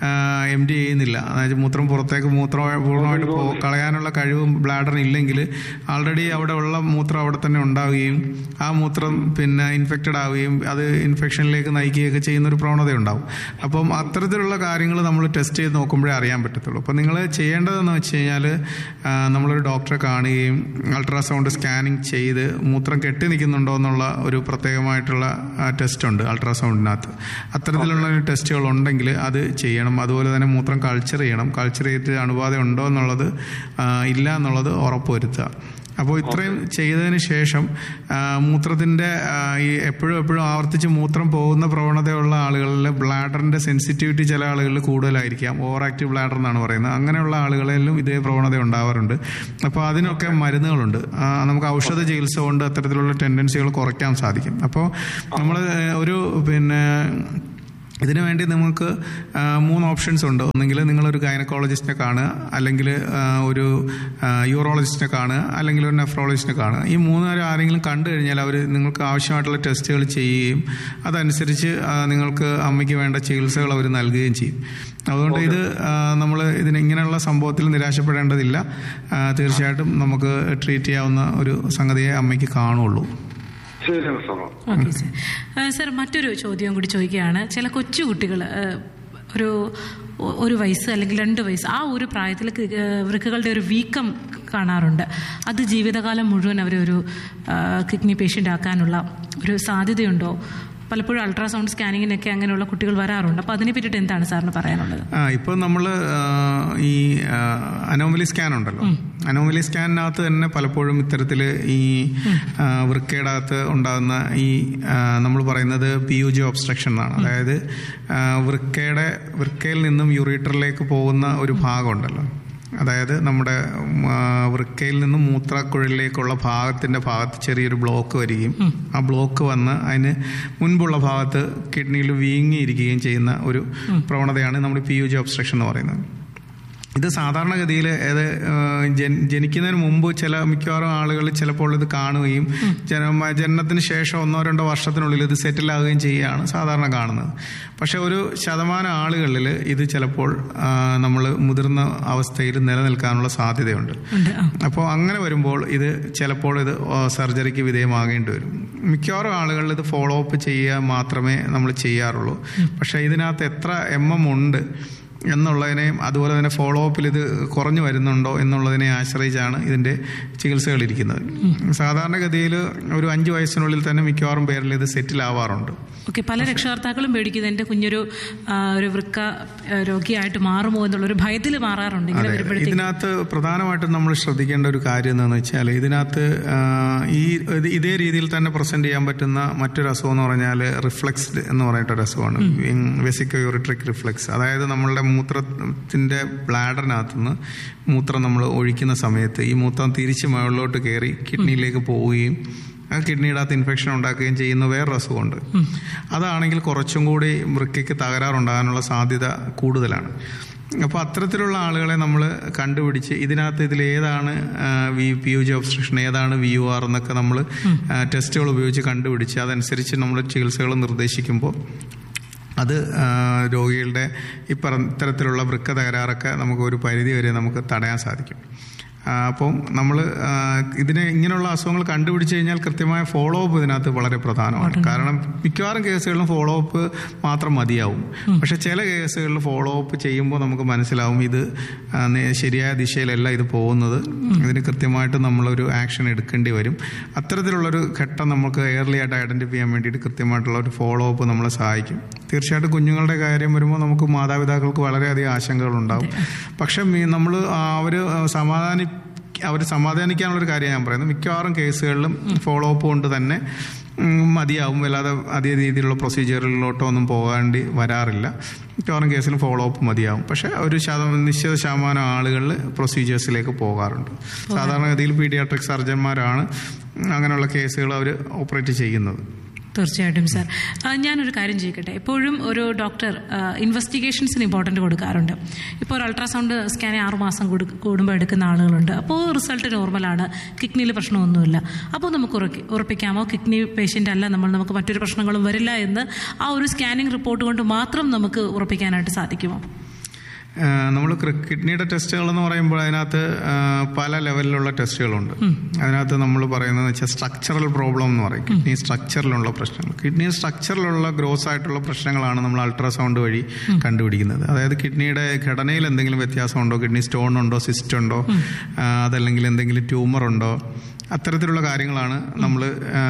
എം ഡി ചെയ്യുന്നില്ല അതായത് മൂത്രം പുറത്തേക്ക് മൂത്രം പൂർണ്ണമായിട്ട് പോ കളയാനുള്ള കഴിവ് ബ്ലാഡറിന് ഇല്ലെങ്കിൽ ആൾറെഡി അവിടെ ഉള്ള മൂത്രം അവിടെ തന്നെ ഉണ്ടാവുകയും ആ മൂത്രം പിന്നെ ഇൻഫെക്റ്റഡ് ആവുകയും അത് ഇൻഫെക്ഷനിലേക്ക് നയിക്കുകയൊക്കെ ചെയ്യുന്ന ഒരു പ്രവണത ഉണ്ടാവും അപ്പം അത്തരത്തിലുള്ള കാര്യങ്ങൾ നമ്മൾ ടെസ്റ്റ് ചെയ്ത് നോക്കുമ്പോഴേ അറിയാൻ പറ്റത്തുള്ളൂ അപ്പം നിങ്ങൾ ചെയ്യേണ്ടതെന്ന് വെച്ച് കഴിഞ്ഞാൽ നമ്മളൊരു ഡോക്ടറെ കാണുകയും അൾട്രാസൗണ്ട് സ്കാനിങ് ചെയ്ത് മൂത്രം കെട്ടി നിൽക്കുന്നുണ്ടോ എന്നുള്ള ഒരു പ്രത്യേകമായിട്ടുള്ള ടെസ്റ്റ് ഉണ്ട് അൾട്രാസൗണ്ടിനകത്ത് അത്തരത്തിലുള്ള ടെസ്റ്റുകൾ ഉണ്ടെങ്കിൽ അത് ചെയ്യണം അതുപോലെ തന്നെ മൂത്രം കൾച്ചർ ചെയ്യണം കൾച്ചർ ചെയ്തിട്ട് അണുബാധ ഉണ്ടോ എന്നുള്ളത് ആ, ഇല്ല എന്നുള്ളത് ഉറപ്പുവരുത്തുക അപ്പോൾ ഇത്രയും ചെയ്തതിന് ശേഷം ആ, മൂത്രത്തിൻ്റെ ആ, ഈ എപ്പോഴും എപ്പോഴും ആവർത്തിച്ച് മൂത്രം പോകുന്ന പ്രവണതയുള്ള ആളുകളിൽ ബ്ലാഡറിൻ്റെ സെൻസിറ്റിവിറ്റി ചില ആളുകളിൽ കൂടുതലായിരിക്കാം ഓവർ ആക്റ്റീവ് ബ്ലാഡർ എന്നാണ് പറയുന്നത് അങ്ങനെയുള്ള ആളുകളിലും ഇതേ പ്രവണത ഉണ്ടാവാറുണ്ട് അപ്പോൾ അതിനൊക്കെ മരുന്നുകളുണ്ട് ആ, നമുക്ക് ഔഷധ ചികിത്സ കൊണ്ട് അത്തരത്തിലുള്ള ടെൻഡൻസികൾ കുറയ്ക്കാൻ സാധിക്കും അപ്പോൾ നമ്മൾ ഒരു പിന്നെ ഇതിനു വേണ്ടി നിങ്ങൾക്ക് ആ, മൂന്ന് ഓപ്ഷൻസ് ഉണ്ട് ഒന്നെങ്കിൽ നിങ്ങളൊരു ഗൈനക്കോളജിസ്റ്റിനെ കാണുക അല്ലെങ്കിൽ ആ, ഒരു യൂറോളജിസ്റ്റിനെ കാണുക അല്ലെങ്കിൽ ഒരു നെഫ്രോളജിസ്റ്റിനെ കാണുക ഈ മൂന്നുപേരും ആരെങ്കിലും കണ്ടു കഴിഞ്ഞാൽ അവർ നിങ്ങൾക്ക് ആവശ്യമായിട്ടുള്ള ടെസ്റ്റുകൾ ചെയ്യുകയും അതനുസരിച്ച് ആ, നിങ്ങൾക്ക് അമ്മയ്ക്ക് വേണ്ട ചികിത്സകൾ അവർ നൽകുകയും ചെയ്യും അതുകൊണ്ട് ഇത് നമ്മൾ ഇതിന് ഇങ്ങനെയുള്ള സംഭവത്തിൽ നിരാശപ്പെടേണ്ടതില്ല ആ, തീർച്ചയായിട്ടും നമുക്ക് ട്രീറ്റ് ചെയ്യാവുന്ന ഒരു സംഗതിയെ അമ്മയ്ക്ക് കാണുള്ളൂ ശരി സാറോ ഓക്കെ സർ ആ, സർ മറ്റൊരു ചോദ്യം കൂടി ചോദിക്കുകയാണ് ചില കൊച്ചു കുട്ടികൾ ഒരു ഒ- ഒരു വയസ്സ് അല്ലെങ്കിൽ രണ്ട് വയസ്സ് ആ ഒരു പ്രായത്തിൽ കി- ഏ, വൃക്കകളുടെ ഒരു വീക്കം കാണാറുണ്ട് അത് ജീവിതകാലം മുഴുവൻ അവരെ ഒരു കിഡ്നി പേഷ്യൻ്റ് ആക്കാനുള്ള ഒരു സാധ്യതയുണ്ടോ പലപ്പോഴും അൾട്രാസൗണ്ട് സ്കാനിങ്ങിനൊക്കെ അങ്ങനെയുള്ള കുട്ടികൾ വരാറുണ്ട് അപ്പോൾ അതിനെ പറ്റിയിട്ട് എന്താണ് സാറിന് പറയാനുള്ളത് ആ ഇപ്പോൾ നമ്മൾ ഈ അനോമലി സ്കാൻ ഉണ്ടല്ലോ അനോമലി സ്കാനിനകത്ത് തന്നെ പലപ്പോഴും ഇത്തരത്തിൽ ഈ ആ, വൃക്കയുടെ അകത്ത് ഉണ്ടാകുന്ന ഈ നമ്മൾ പറയുന്നത് പി യു ജി ഒബ്സ്ട്രക്ഷൻ എന്നാണ് അതായത് ആ, വൃക്കയുടെ വൃക്കയിൽ നിന്നും യൂറീറ്ററിലേക്ക് പോകുന്ന ഒരു ഭാഗമുണ്ടല്ലോ അതായത് നമ്മുടെ ഉം, ആ, വൃക്കയിൽ നിന്നും മൂത്രക്കുഴലിലേക്കുള്ള ഭാഗത്തിന്റെ ഭാഗത്ത് ചെറിയൊരു ബ്ലോക്ക് വരികയും ആ ബ്ലോക്ക് വന്ന് അതിന് മുൻപുള്ള ഭാഗത്ത് കിഡ്നിയിൽ വീങ്ങിയിരിക്കുകയും ചെയ്യുന്ന ഒരു പ്രവണതയാണ് നമ്മൾ പി യു ജി ഒബ്സ്ട്രക്ഷൻ എന്ന് പറയുന്നത് ഇത് സാധാരണഗതിയിൽ അത് ഏഹ്, ജൻ- ജനിക്കുന്നതിന് മുമ്പ് ചില മിക്കവാറും ആളുകൾ ചിലപ്പോൾ ഇത് കാണുകയും ജന ജനനത്തിന് ശേഷം ഒന്നോ രണ്ടോ വർഷത്തിനുള്ളിൽ ഇത് സെറ്റിൽ ആവുകയും ചെയ്യുകയാണ് സാധാരണ കാണുന്നത് പക്ഷെ ഒരു ശതമാനം ആളുകളിൽ ഇത് ചിലപ്പോൾ നമ്മൾ മുതിർന്ന അവസ്ഥയിൽ നിലനിൽക്കാനുള്ള സാധ്യതയുണ്ട് ഉണ്ട് ആ അപ്പോൾ അങ്ങനെ വരുമ്പോൾ ഇത് ചിലപ്പോൾ ഇത് സർജറിക്ക് വിധേയമാകേണ്ടി വരും മിക്കവാറും ആളുകളിൽ ഇത് ഫോളോ അപ്പ് ചെയ്യുക മാത്രമേ നമ്മൾ ചെയ്യാറുള്ളൂ പക്ഷേ ഇതിനകത്ത് എത്ര എം എം ഉണ്ട് എന്നുള്ളതിനെയും അതുപോലെ തന്നെ ഫോളോ അപ്പിൽ ഇത് കുറഞ്ഞു വരുന്നുണ്ടോ എന്നുള്ളതിനെ ആശ്രയിച്ചാണ് ഇതിൻ്റെ ചികിത്സകൾ ഇരിക്കുന്നത് സാധാരണഗതിയിൽ ഒരു അഞ്ച് വയസ്സിനുള്ളിൽ തന്നെ മിക്കവാറും പേരിൽ ഇത് സെറ്റിൽ ആവാറുണ്ട് ഓക്കെ പല രക്ഷകർത്താക്കളും പേടിക്കുന്നത് എൻ്റെ കുഞ്ഞൊരു ആ, ഒരു വൃക്ക ആ, രോഗിയായിട്ട് മാറുമോ എന്നുള്ളൊരു ഭയത്തിൽ മാറാറുണ്ട് ഇങ്ങനെ അതെ വരുമ്പോഴത്തേക്ക് ഇതിനകത്ത് പ്രധാനമായിട്ടും നമ്മൾ ശ്രദ്ധിക്കേണ്ട ഒരു കാര്യം എന്താണെന്ന് വെച്ചാൽ ഇതിനകത്ത് ആ, ഈ ഇത് ഇതേ രീതിയിൽ തന്നെ പ്രസന്റ് ചെയ്യാൻ പറ്റുന്ന മറ്റൊരു അസുഖം എന്ന് പറഞ്ഞാൽ റിഫ്ലക്സ്ഡ് എന്ന് പറഞ്ഞിട്ടൊരു അസുഖമാണ് വെസിക്കോ യൂറിട്രിക് റിഫ്ലക്സ് അതായത് നമ്മളുടെ മൂത്രത്തിന്റെ ബ്ലാഡറിനകത്ത് നിന്ന് മൂത്രം നമ്മൾ ഒഴിക്കുന്ന സമയത്ത് ഈ മൂത്രം തിരിച്ച് മുകളിലോട്ട് കയറി കിഡ്നിയിലേക്ക് പോവുകയും ആ കിഡ്നിയുടെ അകത്ത് ഇൻഫെക്ഷൻ ഉണ്ടാക്കുകയും ചെയ്യുന്ന വേറൊരു അസുഖമുണ്ട് അതാണെങ്കിൽ കുറച്ചും കൂടി വൃക്കയ്ക്ക് തകരാറുണ്ടാകാനുള്ള സാധ്യത കൂടുതലാണ് അപ്പോൾ അത്തരത്തിലുള്ള ആളുകളെ നമ്മൾ കണ്ടുപിടിച്ച് ഇതിനകത്ത് ഇതിൽ ഏതാണ് V P U J obstruction ഏതാണ് വി യു ആർ എന്നൊക്കെ നമ്മൾ ടെസ്റ്റുകൾ ഉപയോഗിച്ച് കണ്ടുപിടിച്ച് അതനുസരിച്ച് നമ്മൾ ചികിത്സകൾ നിർദ്ദേശിക്കുമ്പോൾ അത് ആ, രോഗികളുടെ ഈ പറഞ്ഞ ഇത്തരത്തിലുള്ള വൃക്ക തകരാറൊക്കെ നമുക്ക് ഒരു പരിധി വരെ നമുക്ക് തടയാൻ സാധിക്കും ആ, അപ്പം നമ്മൾ ഇതിനെ ഇങ്ങനെയുള്ള അസുഖങ്ങൾ കണ്ടുപിടിച്ച് കഴിഞ്ഞാൽ കൃത്യമായ ഫോളോ അപ്പ് ഇതിനകത്ത് വളരെ പ്രധാനമാണ് കാരണം മിക്കവാറും കേസുകളിലും ഫോളോ അപ്പ് മാത്രം മതിയാവും പക്ഷെ ചില കേസുകളിൽ ഫോളോ അപ്പ് ചെയ്യുമ്പോൾ നമുക്ക് മനസ്സിലാവും ഇത് ആ, നേ- ശരിയായ ദിശയിലല്ല ഇത് പോകുന്നത് ഇതിന് കൃത്യമായിട്ട് നമ്മളൊരു ആക്ഷൻ എടുക്കേണ്ടി വരും അത്തരത്തിലുള്ളൊരു ഘട്ടം നമുക്ക് ഏർലി ആയിട്ട് ഐഡന്റിഫൈ ചെയ്യാൻ വേണ്ടിയിട്ട് കൃത്യമായിട്ടുള്ള ഒരു ഫോളോ അപ്പ് നമ്മളെ സഹായിക്കും തീർച്ചയായിട്ടും കുഞ്ഞുങ്ങളുടെ കാര്യം വരുമ്പോൾ നമുക്ക് മാതാപിതാക്കൾക്ക് വളരെയധികം ആശങ്കകളുണ്ടാവും പക്ഷെ നമ്മൾ അവർ സമാധാനി അവർ സമാധാനിക്കാനുള്ള ഒരു കാര്യം ഞാൻ പറയുന്നത് മിക്കവാറും കേസുകളിലും ഫോളോ അപ്പ് കൊണ്ട് തന്നെ ഉം, മതിയാവും അല്ലാതെ അതേ രീതിയിലുള്ള പ്രൊസീജിയറിലോട്ടോ ഒന്നും പോകാണ്ടി വരാറില്ല മിക്കവാറും കേസിൽ ഫോളോ അപ്പ് മതിയാവും പക്ഷേ ഒരു ശതമാനം നിശ്ചിത ശതമാനം ആളുകളിൽ പ്രൊസീജിയേഴ്സിലേക്ക് പോകാറുണ്ട് സാധാരണഗതിയിൽ പീഡിയാട്രിക് സർജന്മാരാണ് അങ്ങനെയുള്ള കേസുകൾ അവർ ഓപ്പറേറ്റ് ചെയ്യുന്നത് തീർച്ചയായിട്ടും സാർ ആ, ഞാനൊരു കാര്യം ചെയ്യിക്കട്ടെ എപ്പോഴും ഒരു ഡോക്ടർ ഇൻവെസ്റ്റിഗേഷൻസിന് ഇമ്പോർട്ടൻറ്റ് കൊടുക്കാറുണ്ട് ഇപ്പോൾ ഒരു അൾട്രാസൗണ്ട് സ്കാൻ ആറുമാസം കൊടു- കൂടുമ്പോൾ എടുക്കുന്ന ആളുകളുണ്ട് അപ്പോൾ റിസൾട്ട് നോർമലാണ് കിഡ്നിയിൽ പ്രശ്നമൊന്നുമില്ല അപ്പോൾ നമുക്ക് ഉറക്കി ഉറപ്പിക്കാമോ കിഡ്നി പേഷ്യൻ്റ് അല്ല നമ്മൾ നമുക്ക് മറ്റൊരു പ്രശ്നങ്ങളും വരില്ല എന്ന് ആ ഒരു സ്കാനിങ് റിപ്പോർട്ട് കൊണ്ട് മാത്രം നമുക്ക് ഉറപ്പിക്കാനായിട്ട് സാധിക്കുമോ നമ്മൾ കിഡ്നിയുടെ ടെസ്റ്റുകൾ എന്ന് പറയുമ്പോൾ അതിനകത്ത് ആ, പല ലെവലിലുള്ള ടെസ്റ്റുകളുണ്ട് അതിനകത്ത് നമ്മൾ പറയുന്നത് വെച്ചാൽ സ്ട്രക്ചറൽ പ്രോബ്ലം എന്ന് പറയും കിഡ്നി സ്ട്രക്ചറിലുള്ള പ്രശ്നങ്ങൾ കിഡ്നി സ്ട്രക്ചറിലുള്ള ഗ്രോസ് ആയിട്ടുള്ള പ്രശ്നങ്ങളാണ് നമ്മൾ അൾട്രാസൗണ്ട് വഴി കണ്ടുപിടിക്കുന്നത് അതായത് കിഡ്നിയുടെ ഘടനയിൽ എന്തെങ്കിലും വ്യത്യാസമുണ്ടോ കിഡ്നി സ്റ്റോൺ ഉണ്ടോ സിസ്റ്റ് ഉണ്ടോ ആ, അതല്ലെങ്കിൽ എന്തെങ്കിലും ട്യൂമർ ഉണ്ടോ അത്തരത്തിലുള്ള കാര്യങ്ങളാണ് നമ്മൾ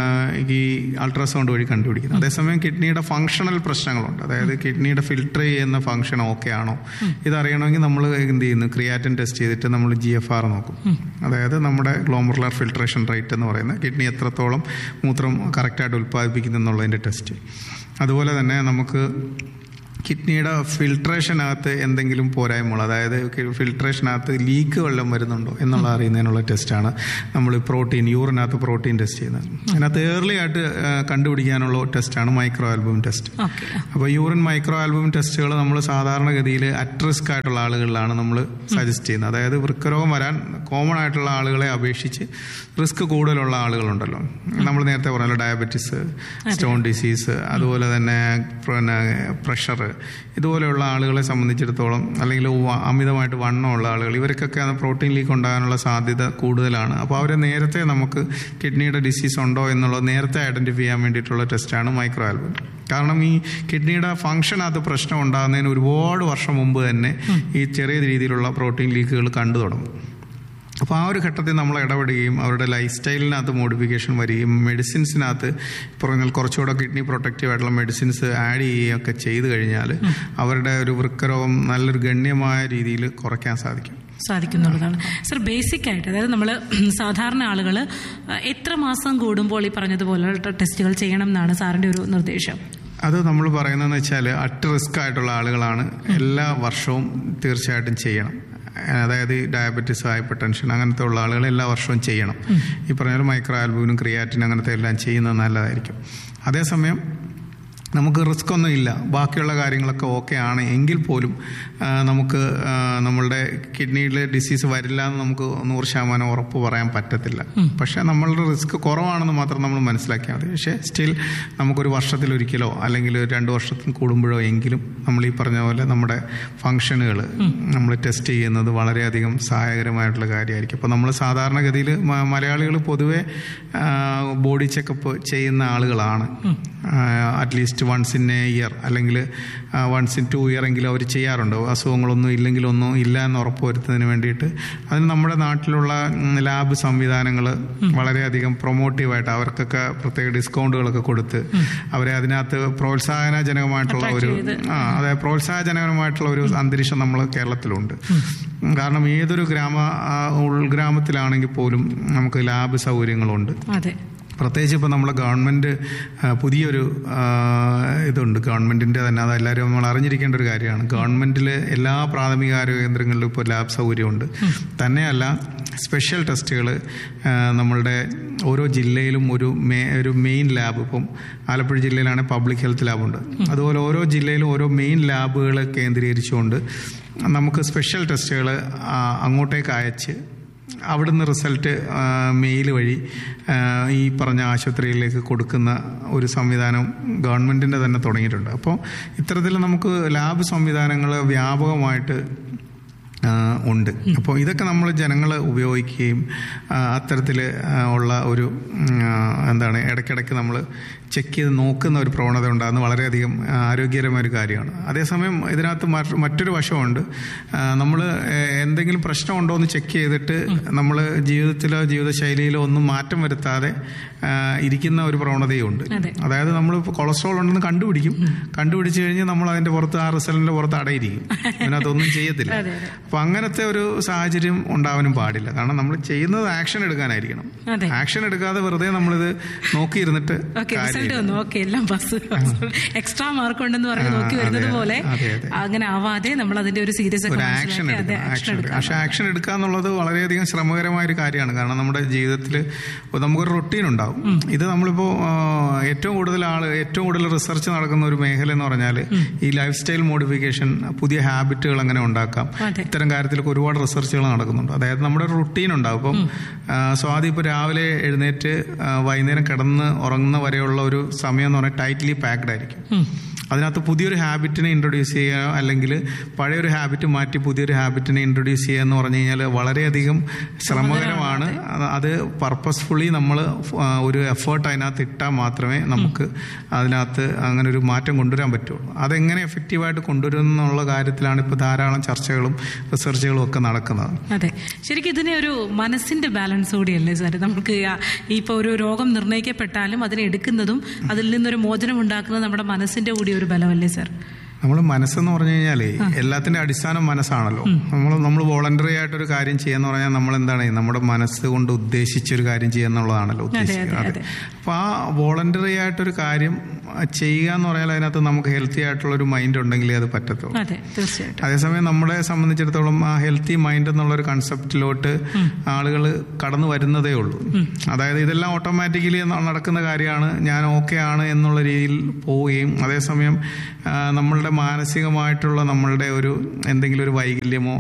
ഈ അൾട്രാസൗണ്ട് വഴി കണ്ടുപിടിക്കുന്നത് അതേസമയം കിഡ്നിയുടെ ഫങ്ഷണൽ പ്രശ്നങ്ങളുണ്ട് അതായത് കിഡ്നിയുടെ ഫിൽട്ടർ ചെയ്യുന്ന ഫങ്ഷൻ ഓക്കെ ആണോ ഇതറിയണമെങ്കിൽ നമ്മൾ എന്ത് ചെയ്യുന്നു ക്രിയാറ്റിൻ ടെസ്റ്റ് ചെയ്തിട്ട് നമ്മൾ ജി എഫ് ആർ നോക്കും അതായത് നമ്മുടെ ഗ്ലോമറുലർ ഫിൽട്രേഷൻ റേറ്റ് എന്ന് പറയുന്നത് കിഡ്നി എത്രത്തോളം മൂത്രം കറക്റ്റായിട്ട് ഉൽപ്പാദിപ്പിക്കുന്നു എന്നുള്ളതിൻ്റെ ടെസ്റ്റ് അതുപോലെ തന്നെ നമുക്ക് കിഡ്നിയുടെ ഫിൽട്രേഷനകത്ത് എന്തെങ്കിലും പോരായ്മകൾ അതായത് ഫിൽട്രേഷനകത്ത് ലീക്ക് വെള്ളം വരുന്നുണ്ടോ എന്നുള്ള അറിയുന്നതിനുള്ള ടെസ്റ്റാണ് നമ്മൾ പ്രോട്ടീൻ യൂറിനകത്ത് പ്രോട്ടീൻ ടെസ്റ്റ് ചെയ്യുന്നത് അതിനകത്ത് ഏർലി ആയിട്ട് ആ, കണ്ടുപിടിക്കാനുള്ള ടെസ്റ്റാണ് മൈക്രോ ആൽബം ടെസ്റ്റ് ഓക്കെ അപ്പോൾ യൂറിൻ മൈക്രോ ആൽബം ടെസ്റ്റുകൾ നമ്മൾ സാധാരണഗതിയിൽ അറ്റ് റിസ്ക് ആയിട്ടുള്ള ആളുകളിലാണ് നമ്മൾ സജസ്റ്റ് ചെയ്യുന്നത് അതായത് വൃക്കരോഗം വരാൻ കോമൺ ആയിട്ടുള്ള ആളുകളെ അപേക്ഷിച്ച് റിസ്ക് കൂടുതലുള്ള ആളുകളുണ്ടല്ലോ നമ്മൾ നേരത്തെ പറഞ്ഞല്ലോ ഡയബറ്റിസ് സ്റ്റോൺ ഡിസീസ് അതുപോലെ തന്നെ പിന്നെ പ്രഷർ ഇതുപോലെയുള്ള ആളുകളെ സംബന്ധിച്ചിടത്തോളം അല്ലെങ്കിൽ വ- അമിതമായിട്ട് വണ്ണമുള്ള ആളുകൾ ഇവർക്കൊക്കെ പ്രോട്ടീൻ ലീക്ക് ഉണ്ടാകാനുള്ള സാധ്യത കൂടുതലാണ് അപ്പോൾ അവരെ നേരത്തെ നമുക്ക് കിഡ്നിയുടെ ഡിസീസ് ഉണ്ടോ എന്നുള്ളത് നേരത്തെ ഐഡന്റിഫൈ ചെയ്യാൻ വേണ്ടിയിട്ടുള്ള ടെസ്റ്റാണ് മൈക്രോ ആൽബം കാരണം ഈ കിഡ്നിയുടെ ഫംഗ്ഷനകത്ത് പ്രശ്നം ഉണ്ടാകുന്നതിന് ഒരുപാട് വർഷം മുമ്പ് തന്നെ ഈ ചെറിയ രീതിയിലുള്ള പ്രോട്ടീൻ ലീക്കുകൾ കണ്ടു തുടങ്ങും അപ്പോൾ ആ ഒരു ഘട്ടത്തിൽ നമ്മൾ ഇടപെടുകയും അവരുടെ ലൈഫ് സ്റ്റൈലിനകത്ത് മോഡിഫിക്കേഷൻ വരികയും മെഡിസിൻസിനകത്ത് പറഞ്ഞാൽ കുറച്ചുകൂടെ കിഡ്നി പ്രൊട്ടക്റ്റീവ് ആയിട്ടുള്ള മെഡിസിൻസ് ആഡ് ചെയ്യുകയൊക്കെ ചെയ്തു കഴിഞ്ഞാൽ അവരുടെ ഒരു വൃക്കരോഗം നല്ലൊരു ഗണ്യമായ രീതിയിൽ കുറയ്ക്കാൻ സാധിക്കും സാധിക്കുന്നുള്ളതാണ് സർ ബേസിക് ആയിട്ട് അതായത് നമ്മൾ സാധാരണ ആളുകൾ എത്ര മാസം കൂടുമ്പോൾ ഈ പറഞ്ഞതുപോലെ ടെസ്റ്റുകൾ ചെയ്യണം എന്നാണ് സാറിന്റെ ഒരു നിർദ്ദേശം അത് നമ്മൾ പറയുന്നതെന്ന് വെച്ചാൽ അറ്റ് റിസ്ക് ആയിട്ടുള്ള ആളുകളാണ് എല്ലാ വർഷവും തീർച്ചയായിട്ടും ചെയ്യണം അതായത് ഡയബറ്റിസ് ഹൈപ്പർ ടെൻഷൻ അങ്ങനത്തെ ഉള്ള ആളുകൾ എല്ലാ വർഷവും ചെയ്യണം ഈ പറഞ്ഞ പോലെ മൈക്രോ ആൽബൂനും ക്രിയാറ്റിൻ അങ്ങനത്തെ എല്ലാം ചെയ്യുന്നത് നല്ലതായിരിക്കും അതേസമയം നമുക്ക് റിസ്ക് ഒന്നും ഇല്ല ബാക്കിയുള്ള കാര്യങ്ങളൊക്കെ ഓക്കെ ആണ് എങ്കിൽ പോലും ആ, നമുക്ക് ആ, നമ്മളുടെ കിഡ്നിയിലെ ഡിസീസ് വരില്ല എന്ന് നമുക്ക് നൂറ് ശതമാനം ഉറപ്പ് പറയാൻ പറ്റത്തില്ല പക്ഷേ നമ്മളുടെ റിസ്ക് കുറവാണെന്ന് മാത്രം നമ്മൾ മനസ്സിലാക്കിയാൽ മതി പക്ഷേ സ്റ്റിൽ നമുക്കൊരു വർഷത്തിലൊരിക്കലോ അല്ലെങ്കിൽ ഒരു രണ്ട് വർഷത്തിൽ കൂടുമ്പോഴോ എങ്കിലും നമ്മൾ ഈ പറഞ്ഞ പോലെ നമ്മുടെ ഫങ്ഷനുകൾ നമ്മൾ ടെസ്റ്റ് ചെയ്യുന്നത് വളരെയധികം സഹായകരമായിട്ടുള്ള കാര്യമായിരിക്കും അപ്പോൾ നമ്മൾ സാധാരണഗതിയിൽ മലയാളികൾ പൊതുവെ ബോഡി ചെക്കപ്പ് ചെയ്യുന്ന ആളുകളാണ് at least once in a year അല്ലെങ്കിൽ വൺസ് ഇൻ ടു ഇയർ എങ്കിലും അവർ ചെയ്യാറുണ്ട് അസുഖങ്ങളൊന്നും ഇല്ലെങ്കിലൊന്നും ഇല്ല എന്ന് ഉറപ്പ് വരുത്തുന്നതിന് വേണ്ടിയിട്ട് അതിന് നമ്മുടെ നാട്ടിലുള്ള ലാബ് സംവിധാനങ്ങൾ വളരെയധികം പ്രൊമോട്ടീവായിട്ട് അവർക്കൊക്കെ പ്രത്യേക ഡിസ്കൗണ്ടുകളൊക്കെ കൊടുത്ത് അവരെ അതിനകത്ത് പ്രോത്സാഹനജനകമായിട്ടുള്ള ഒരു ആ അതെ പ്രോത്സാഹജനകമായിട്ടുള്ള ഒരു അന്തരീക്ഷം നമ്മൾ കേരളത്തിലുണ്ട് കാരണം ഏതൊരു ഗ്രാമ ആ, ഉൾഗ്രാമത്തിലാണെങ്കിൽ പോലും നമുക്ക് ലാബ് സൗകര്യങ്ങളുണ്ട് അതെ പ്രത്യേകിച്ച് ഇപ്പോൾ നമ്മളെ ഗവൺമെൻറ് ആ, പുതിയൊരു ആ, ഇതുണ്ട് ഗവൺമെൻറ്റിൻ്റെ തന്നെ അത് എല്ലാവരും നമ്മൾ അറിഞ്ഞിരിക്കേണ്ട ഒരു കാര്യമാണ് ഗവൺമെൻറ്റിൽ എല്ലാ പ്രാഥമിക ആരോഗ്യ കേന്ദ്രങ്ങളിലും ഇപ്പോൾ ലാബ് സൗകര്യമുണ്ട് തന്നെയല്ല സ്പെഷ്യൽ ടെസ്റ്റുകൾ നമ്മളുടെ ഓരോ ജില്ലയിലും ഒരു മേ ഒരു മെയിൻ ലാബ് ഇപ്പം ആലപ്പുഴ ജില്ലയിലാണെങ്കിൽ പബ്ലിക് ഹെൽത്ത് ലാബുണ്ട് അതുപോലെ ഓരോ ജില്ലയിലും ഓരോ മെയിൻ ലാബുകൾ കേന്ദ്രീകരിച്ചുകൊണ്ട് നമുക്ക് സ്പെഷ്യൽ ടെസ്റ്റുകൾ അങ്ങോട്ടേക്ക് അയച്ച് അവിടുന്ന് റിസൾട്ട് മെയിൽ വഴി ആ, ഈ പറഞ്ഞ ആശുപത്രിയിലേക്ക് കൊടുക്കുന്ന ഒരു സംവിധാനം ഗവൺമെൻറ്റിൻ്റെ തന്നെ തുടങ്ങിയിട്ടുണ്ട് അപ്പോൾ ഇത്തരത്തിൽ നമുക്ക് ലാബ് സംവിധാനങ്ങൾ വ്യാപകമായിട്ട് ആ, ഉണ്ട് അപ്പോൾ ഇതൊക്കെ നമ്മൾ ജനങ്ങൾ ഉപയോഗിക്കുകയും അത്തരത്തിൽ ഉള്ള ഒരു ഉം, ആ, എന്താണ് ഇടയ്ക്കിടയ്ക്ക് നമ്മൾ ചെക്ക് ചെയ്ത് നോക്കുന്ന ഒരു പ്രവണത ഉണ്ടാകുന്ന വളരെയധികം ആ, ആരോഗ്യകരമായ ഒരു കാര്യമാണ് അതേസമയം ഇതിനകത്ത് മറ്റ് മറ്റൊരു വശമുണ്ട് നമ്മൾ എന്തെങ്കിലും പ്രശ്നമുണ്ടോ എന്ന് ചെക്ക് ചെയ്തിട്ട് നമ്മൾ ജീവിതത്തിലോ ജീവിതശൈലിയിലോ ഒന്നും മാറ്റം വരുത്താതെ ആ, ഇരിക്കുന്ന ഒരു പ്രവണതയുണ്ട് അതെ. അതായത് നമ്മൾ കൊളസ്ട്രോൾ ഉണ്ടെന്ന് കണ്ടുപിടിക്കും കണ്ടുപിടിച്ച് കഴിഞ്ഞ് നമ്മൾ അതിന്റെ പുറത്ത് ആ റിസൾട്ടിന്റെ പുറത്ത് അടയിരിക്കും അതിനകത്തൊന്നും ചെയ്യത്തില്ല അതെ, അതെ. അപ്പൊ അങ്ങനത്തെ ഒരു സാഹചര്യം ഉണ്ടാവാനും പാടില്ല കാരണം നമ്മൾ ചെയ്യുന്നത് ആക്ഷൻ എടുക്കാനായിരിക്കണം അതെ. ആക്ഷൻ എടുക്കാതെ വെറുതെ നമ്മളിത് നോക്കിയിരുന്നിട്ട് ഓക്കെ റിസൾട്ട് കാര്യമില്ല. വന്നു ഓക്കെ എല്ലാം ബസ് എക്സ്ട്രാ മാർക്ക് ഉണ്ടെന്ന് പറഞ്ഞ് ആ, നോക്കി വരുന്നത് അതെ, പോലെ അതെ, അതെ. അങ്ങനെ ആവാതെ നമ്മൾ അതിന്റെ ഒരു സീരിയസ് ഒരു ആക്ഷൻ എടുക്കണം ആക്ഷൻ എടുക്കണം പക്ഷെ ആക്ഷൻ എടുക്കുക എന്നുള്ളത് വളരെയധികം ശ്രമകരമായ ഒരു കാര്യമാണ് കാരണം നമ്മുടെ ജീവിതത്തിൽ നമുക്കൊരു റൊട്ടീൻ ഉണ്ടാവും ഇത് നമ്മളിപ്പോ ആ, ഏറ്റവും കൂടുതൽ ആള് ഏറ്റവും കൂടുതൽ റിസർച്ച് നടക്കുന്ന ഒരു മേഖല എന്ന് പറഞ്ഞാൽ ഈ ലൈഫ് സ്റ്റൈൽ മോഡിഫിക്കേഷൻ പുതിയ ഹാബിറ്റുകൾ എങ്ങനെ ഉണ്ടാക്കാം അതെ. ഇത്തരം കാര്യത്തിലൊക്കെ ഒരുപാട് റിസർച്ചുകൾ നടക്കുന്നുണ്ട് അതായത് നമ്മുടെ ഒരു റുട്ടീൻ ഉണ്ടാവും ഇപ്പം ആ, സ്വാതി ഇപ്പോൾ രാവിലെ എഴുന്നേറ്റ് ആ, വൈകുന്നേരം കിടന്ന് ഉറങ്ങുന്ന വരെയുള്ള ഒരു സമയം എന്ന് പറഞ്ഞാൽ ടൈറ്റ്ലി പാക്ഡ് ആയിരിക്കും അതിനകത്ത് പുതിയൊരു ഹാബിറ്റിനെ ഇൻട്രൊഡ്യൂസ് ചെയ്യുക അല്ലെങ്കിൽ പഴയൊരു ഹാബിറ്റ് മാറ്റി പുതിയൊരു ഹാബിറ്റിനെ ഇൻട്രൊഡ്യൂസ് ചെയ്യുക എന്ന് പറഞ്ഞു കഴിഞ്ഞാൽ വളരെയധികം ശ്രമകരമാണ് അത് അത് പർപ്പസ്ഫുള്ളി നമ്മൾ ഒരു എഫേർട്ട് അതിനകത്ത് ഇട്ടാൽ മാത്രമേ നമുക്ക് അതിനകത്ത് അങ്ങനെ ഒരു മാറ്റം കൊണ്ടുവരാൻ പറ്റുള്ളൂ അതെങ്ങനെ എഫക്റ്റീവായിട്ട് കൊണ്ടുവരും എന്നുള്ള കാര്യത്തിലാണ് ഇപ്പോൾ ധാരാളം ചർച്ചകളും റിസർച്ചുകളും ഒക്കെ നടക്കുന്നത് അതെ ശരിക്കും ഇതിനെ ഒരു മനസ്സിന്റെ ബാലൻസ് കൂടിയല്ലേ സാർ നമുക്ക് ആ- ഇപ്പൊ ഒരു രോഗം നിർണ്ണയിക്കപ്പെട്ടാലും അതിനെ എടുക്കുന്നതും അതിൽ നിന്നൊരു മോചനം ഉണ്ടാക്കുന്നത് നമ്മുടെ മനസ്സിന്റെ കൂടി ഒരു ബലമല്ലേ സാർ നമ്മൾ മനസ്സെന്ന് പറഞ്ഞു കഴിഞ്ഞാലേ എല്ലാത്തിന്റെ അടിസ്ഥാനം മനസ്സാണല്ലോ നമ്മൾ നമ്മൾ വോളണ്ടറി ആയിട്ടൊരു കാര്യം ചെയ്യാന്ന് പറഞ്ഞാൽ നമ്മൾ എന്താണ് നമ്മുടെ മനസ്സ് കൊണ്ട് ഉദ്ദേശിച്ച ഒരു കാര്യം ചെയ്യാന്നുള്ളതാണല്ലോ ഉദ്ദേശിക്കുന്നത് അതെ, അതെ അപ്പൊ ആ വോളണ്ടറി ആയിട്ടൊരു കാര്യം ചെയ്യുക എന്ന് പറഞ്ഞാൽ അതിനകത്ത് നമുക്ക് ഹെൽത്തി ആയിട്ടുള്ള ഒരു മൈൻഡ് ഉണ്ടെങ്കിലേ അത് പറ്റത്തുള്ളൂ അതെ തീർച്ചയായിട്ടും അതേസമയം നമ്മളെ സംബന്ധിച്ചിടത്തോളം ആ ഹെൽത്തി മൈൻഡ് എന്നുള്ള ഒരു കൺസെപ്റ്റിലോട്ട് ആളുകൾ കടന്നു വരുന്നതേ ഉള്ളൂ അതായത് ഇതെല്ലാം ഓട്ടോമാറ്റിക്കലി നടക്കുന്ന കാര്യമാണ് ഞാൻ ഓക്കെ ആണ് എന്നുള്ള രീതിയിൽ പോവുകയും അതേസമയം ആ, നമ്മളുടെ മാനസികമായിട്ടുള്ള നമ്മളുടെ ഒരു എന്തെങ്കിലും ഒരു വൈകല്യമോ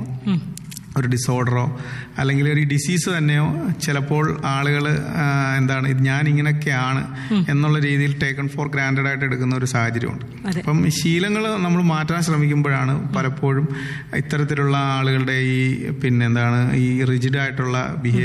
ഒരു ഡിസോർഡറോ അല്ലെങ്കിൽ ഒരു ഡിസീസ് തന്നെയോ ചിലപ്പോൾ ആളുകൾ എന്താണ് ഇത് ഞാൻ ഇങ്ങനെയൊക്കെയാണ് എന്നുള്ള രീതിയിൽ ടേക്കൺ ഫോർ ഗ്രാൻഡഡ് ആയിട്ട് എടുക്കുന്ന ഒരു സാഹചര്യമുണ്ട് അതെ. അപ്പം ഈ ശീലങ്ങൾ നമ്മൾ മാറ്റാൻ ശ്രമിക്കുമ്പോഴാണ് പലപ്പോഴും ഇത്തരത്തിലുള്ള ആളുകളുടെ ഈ പിന്നെ എന്താണ് ഈ റിജിഡ് ആയിട്ടുള്ള ബിഹേവിയർ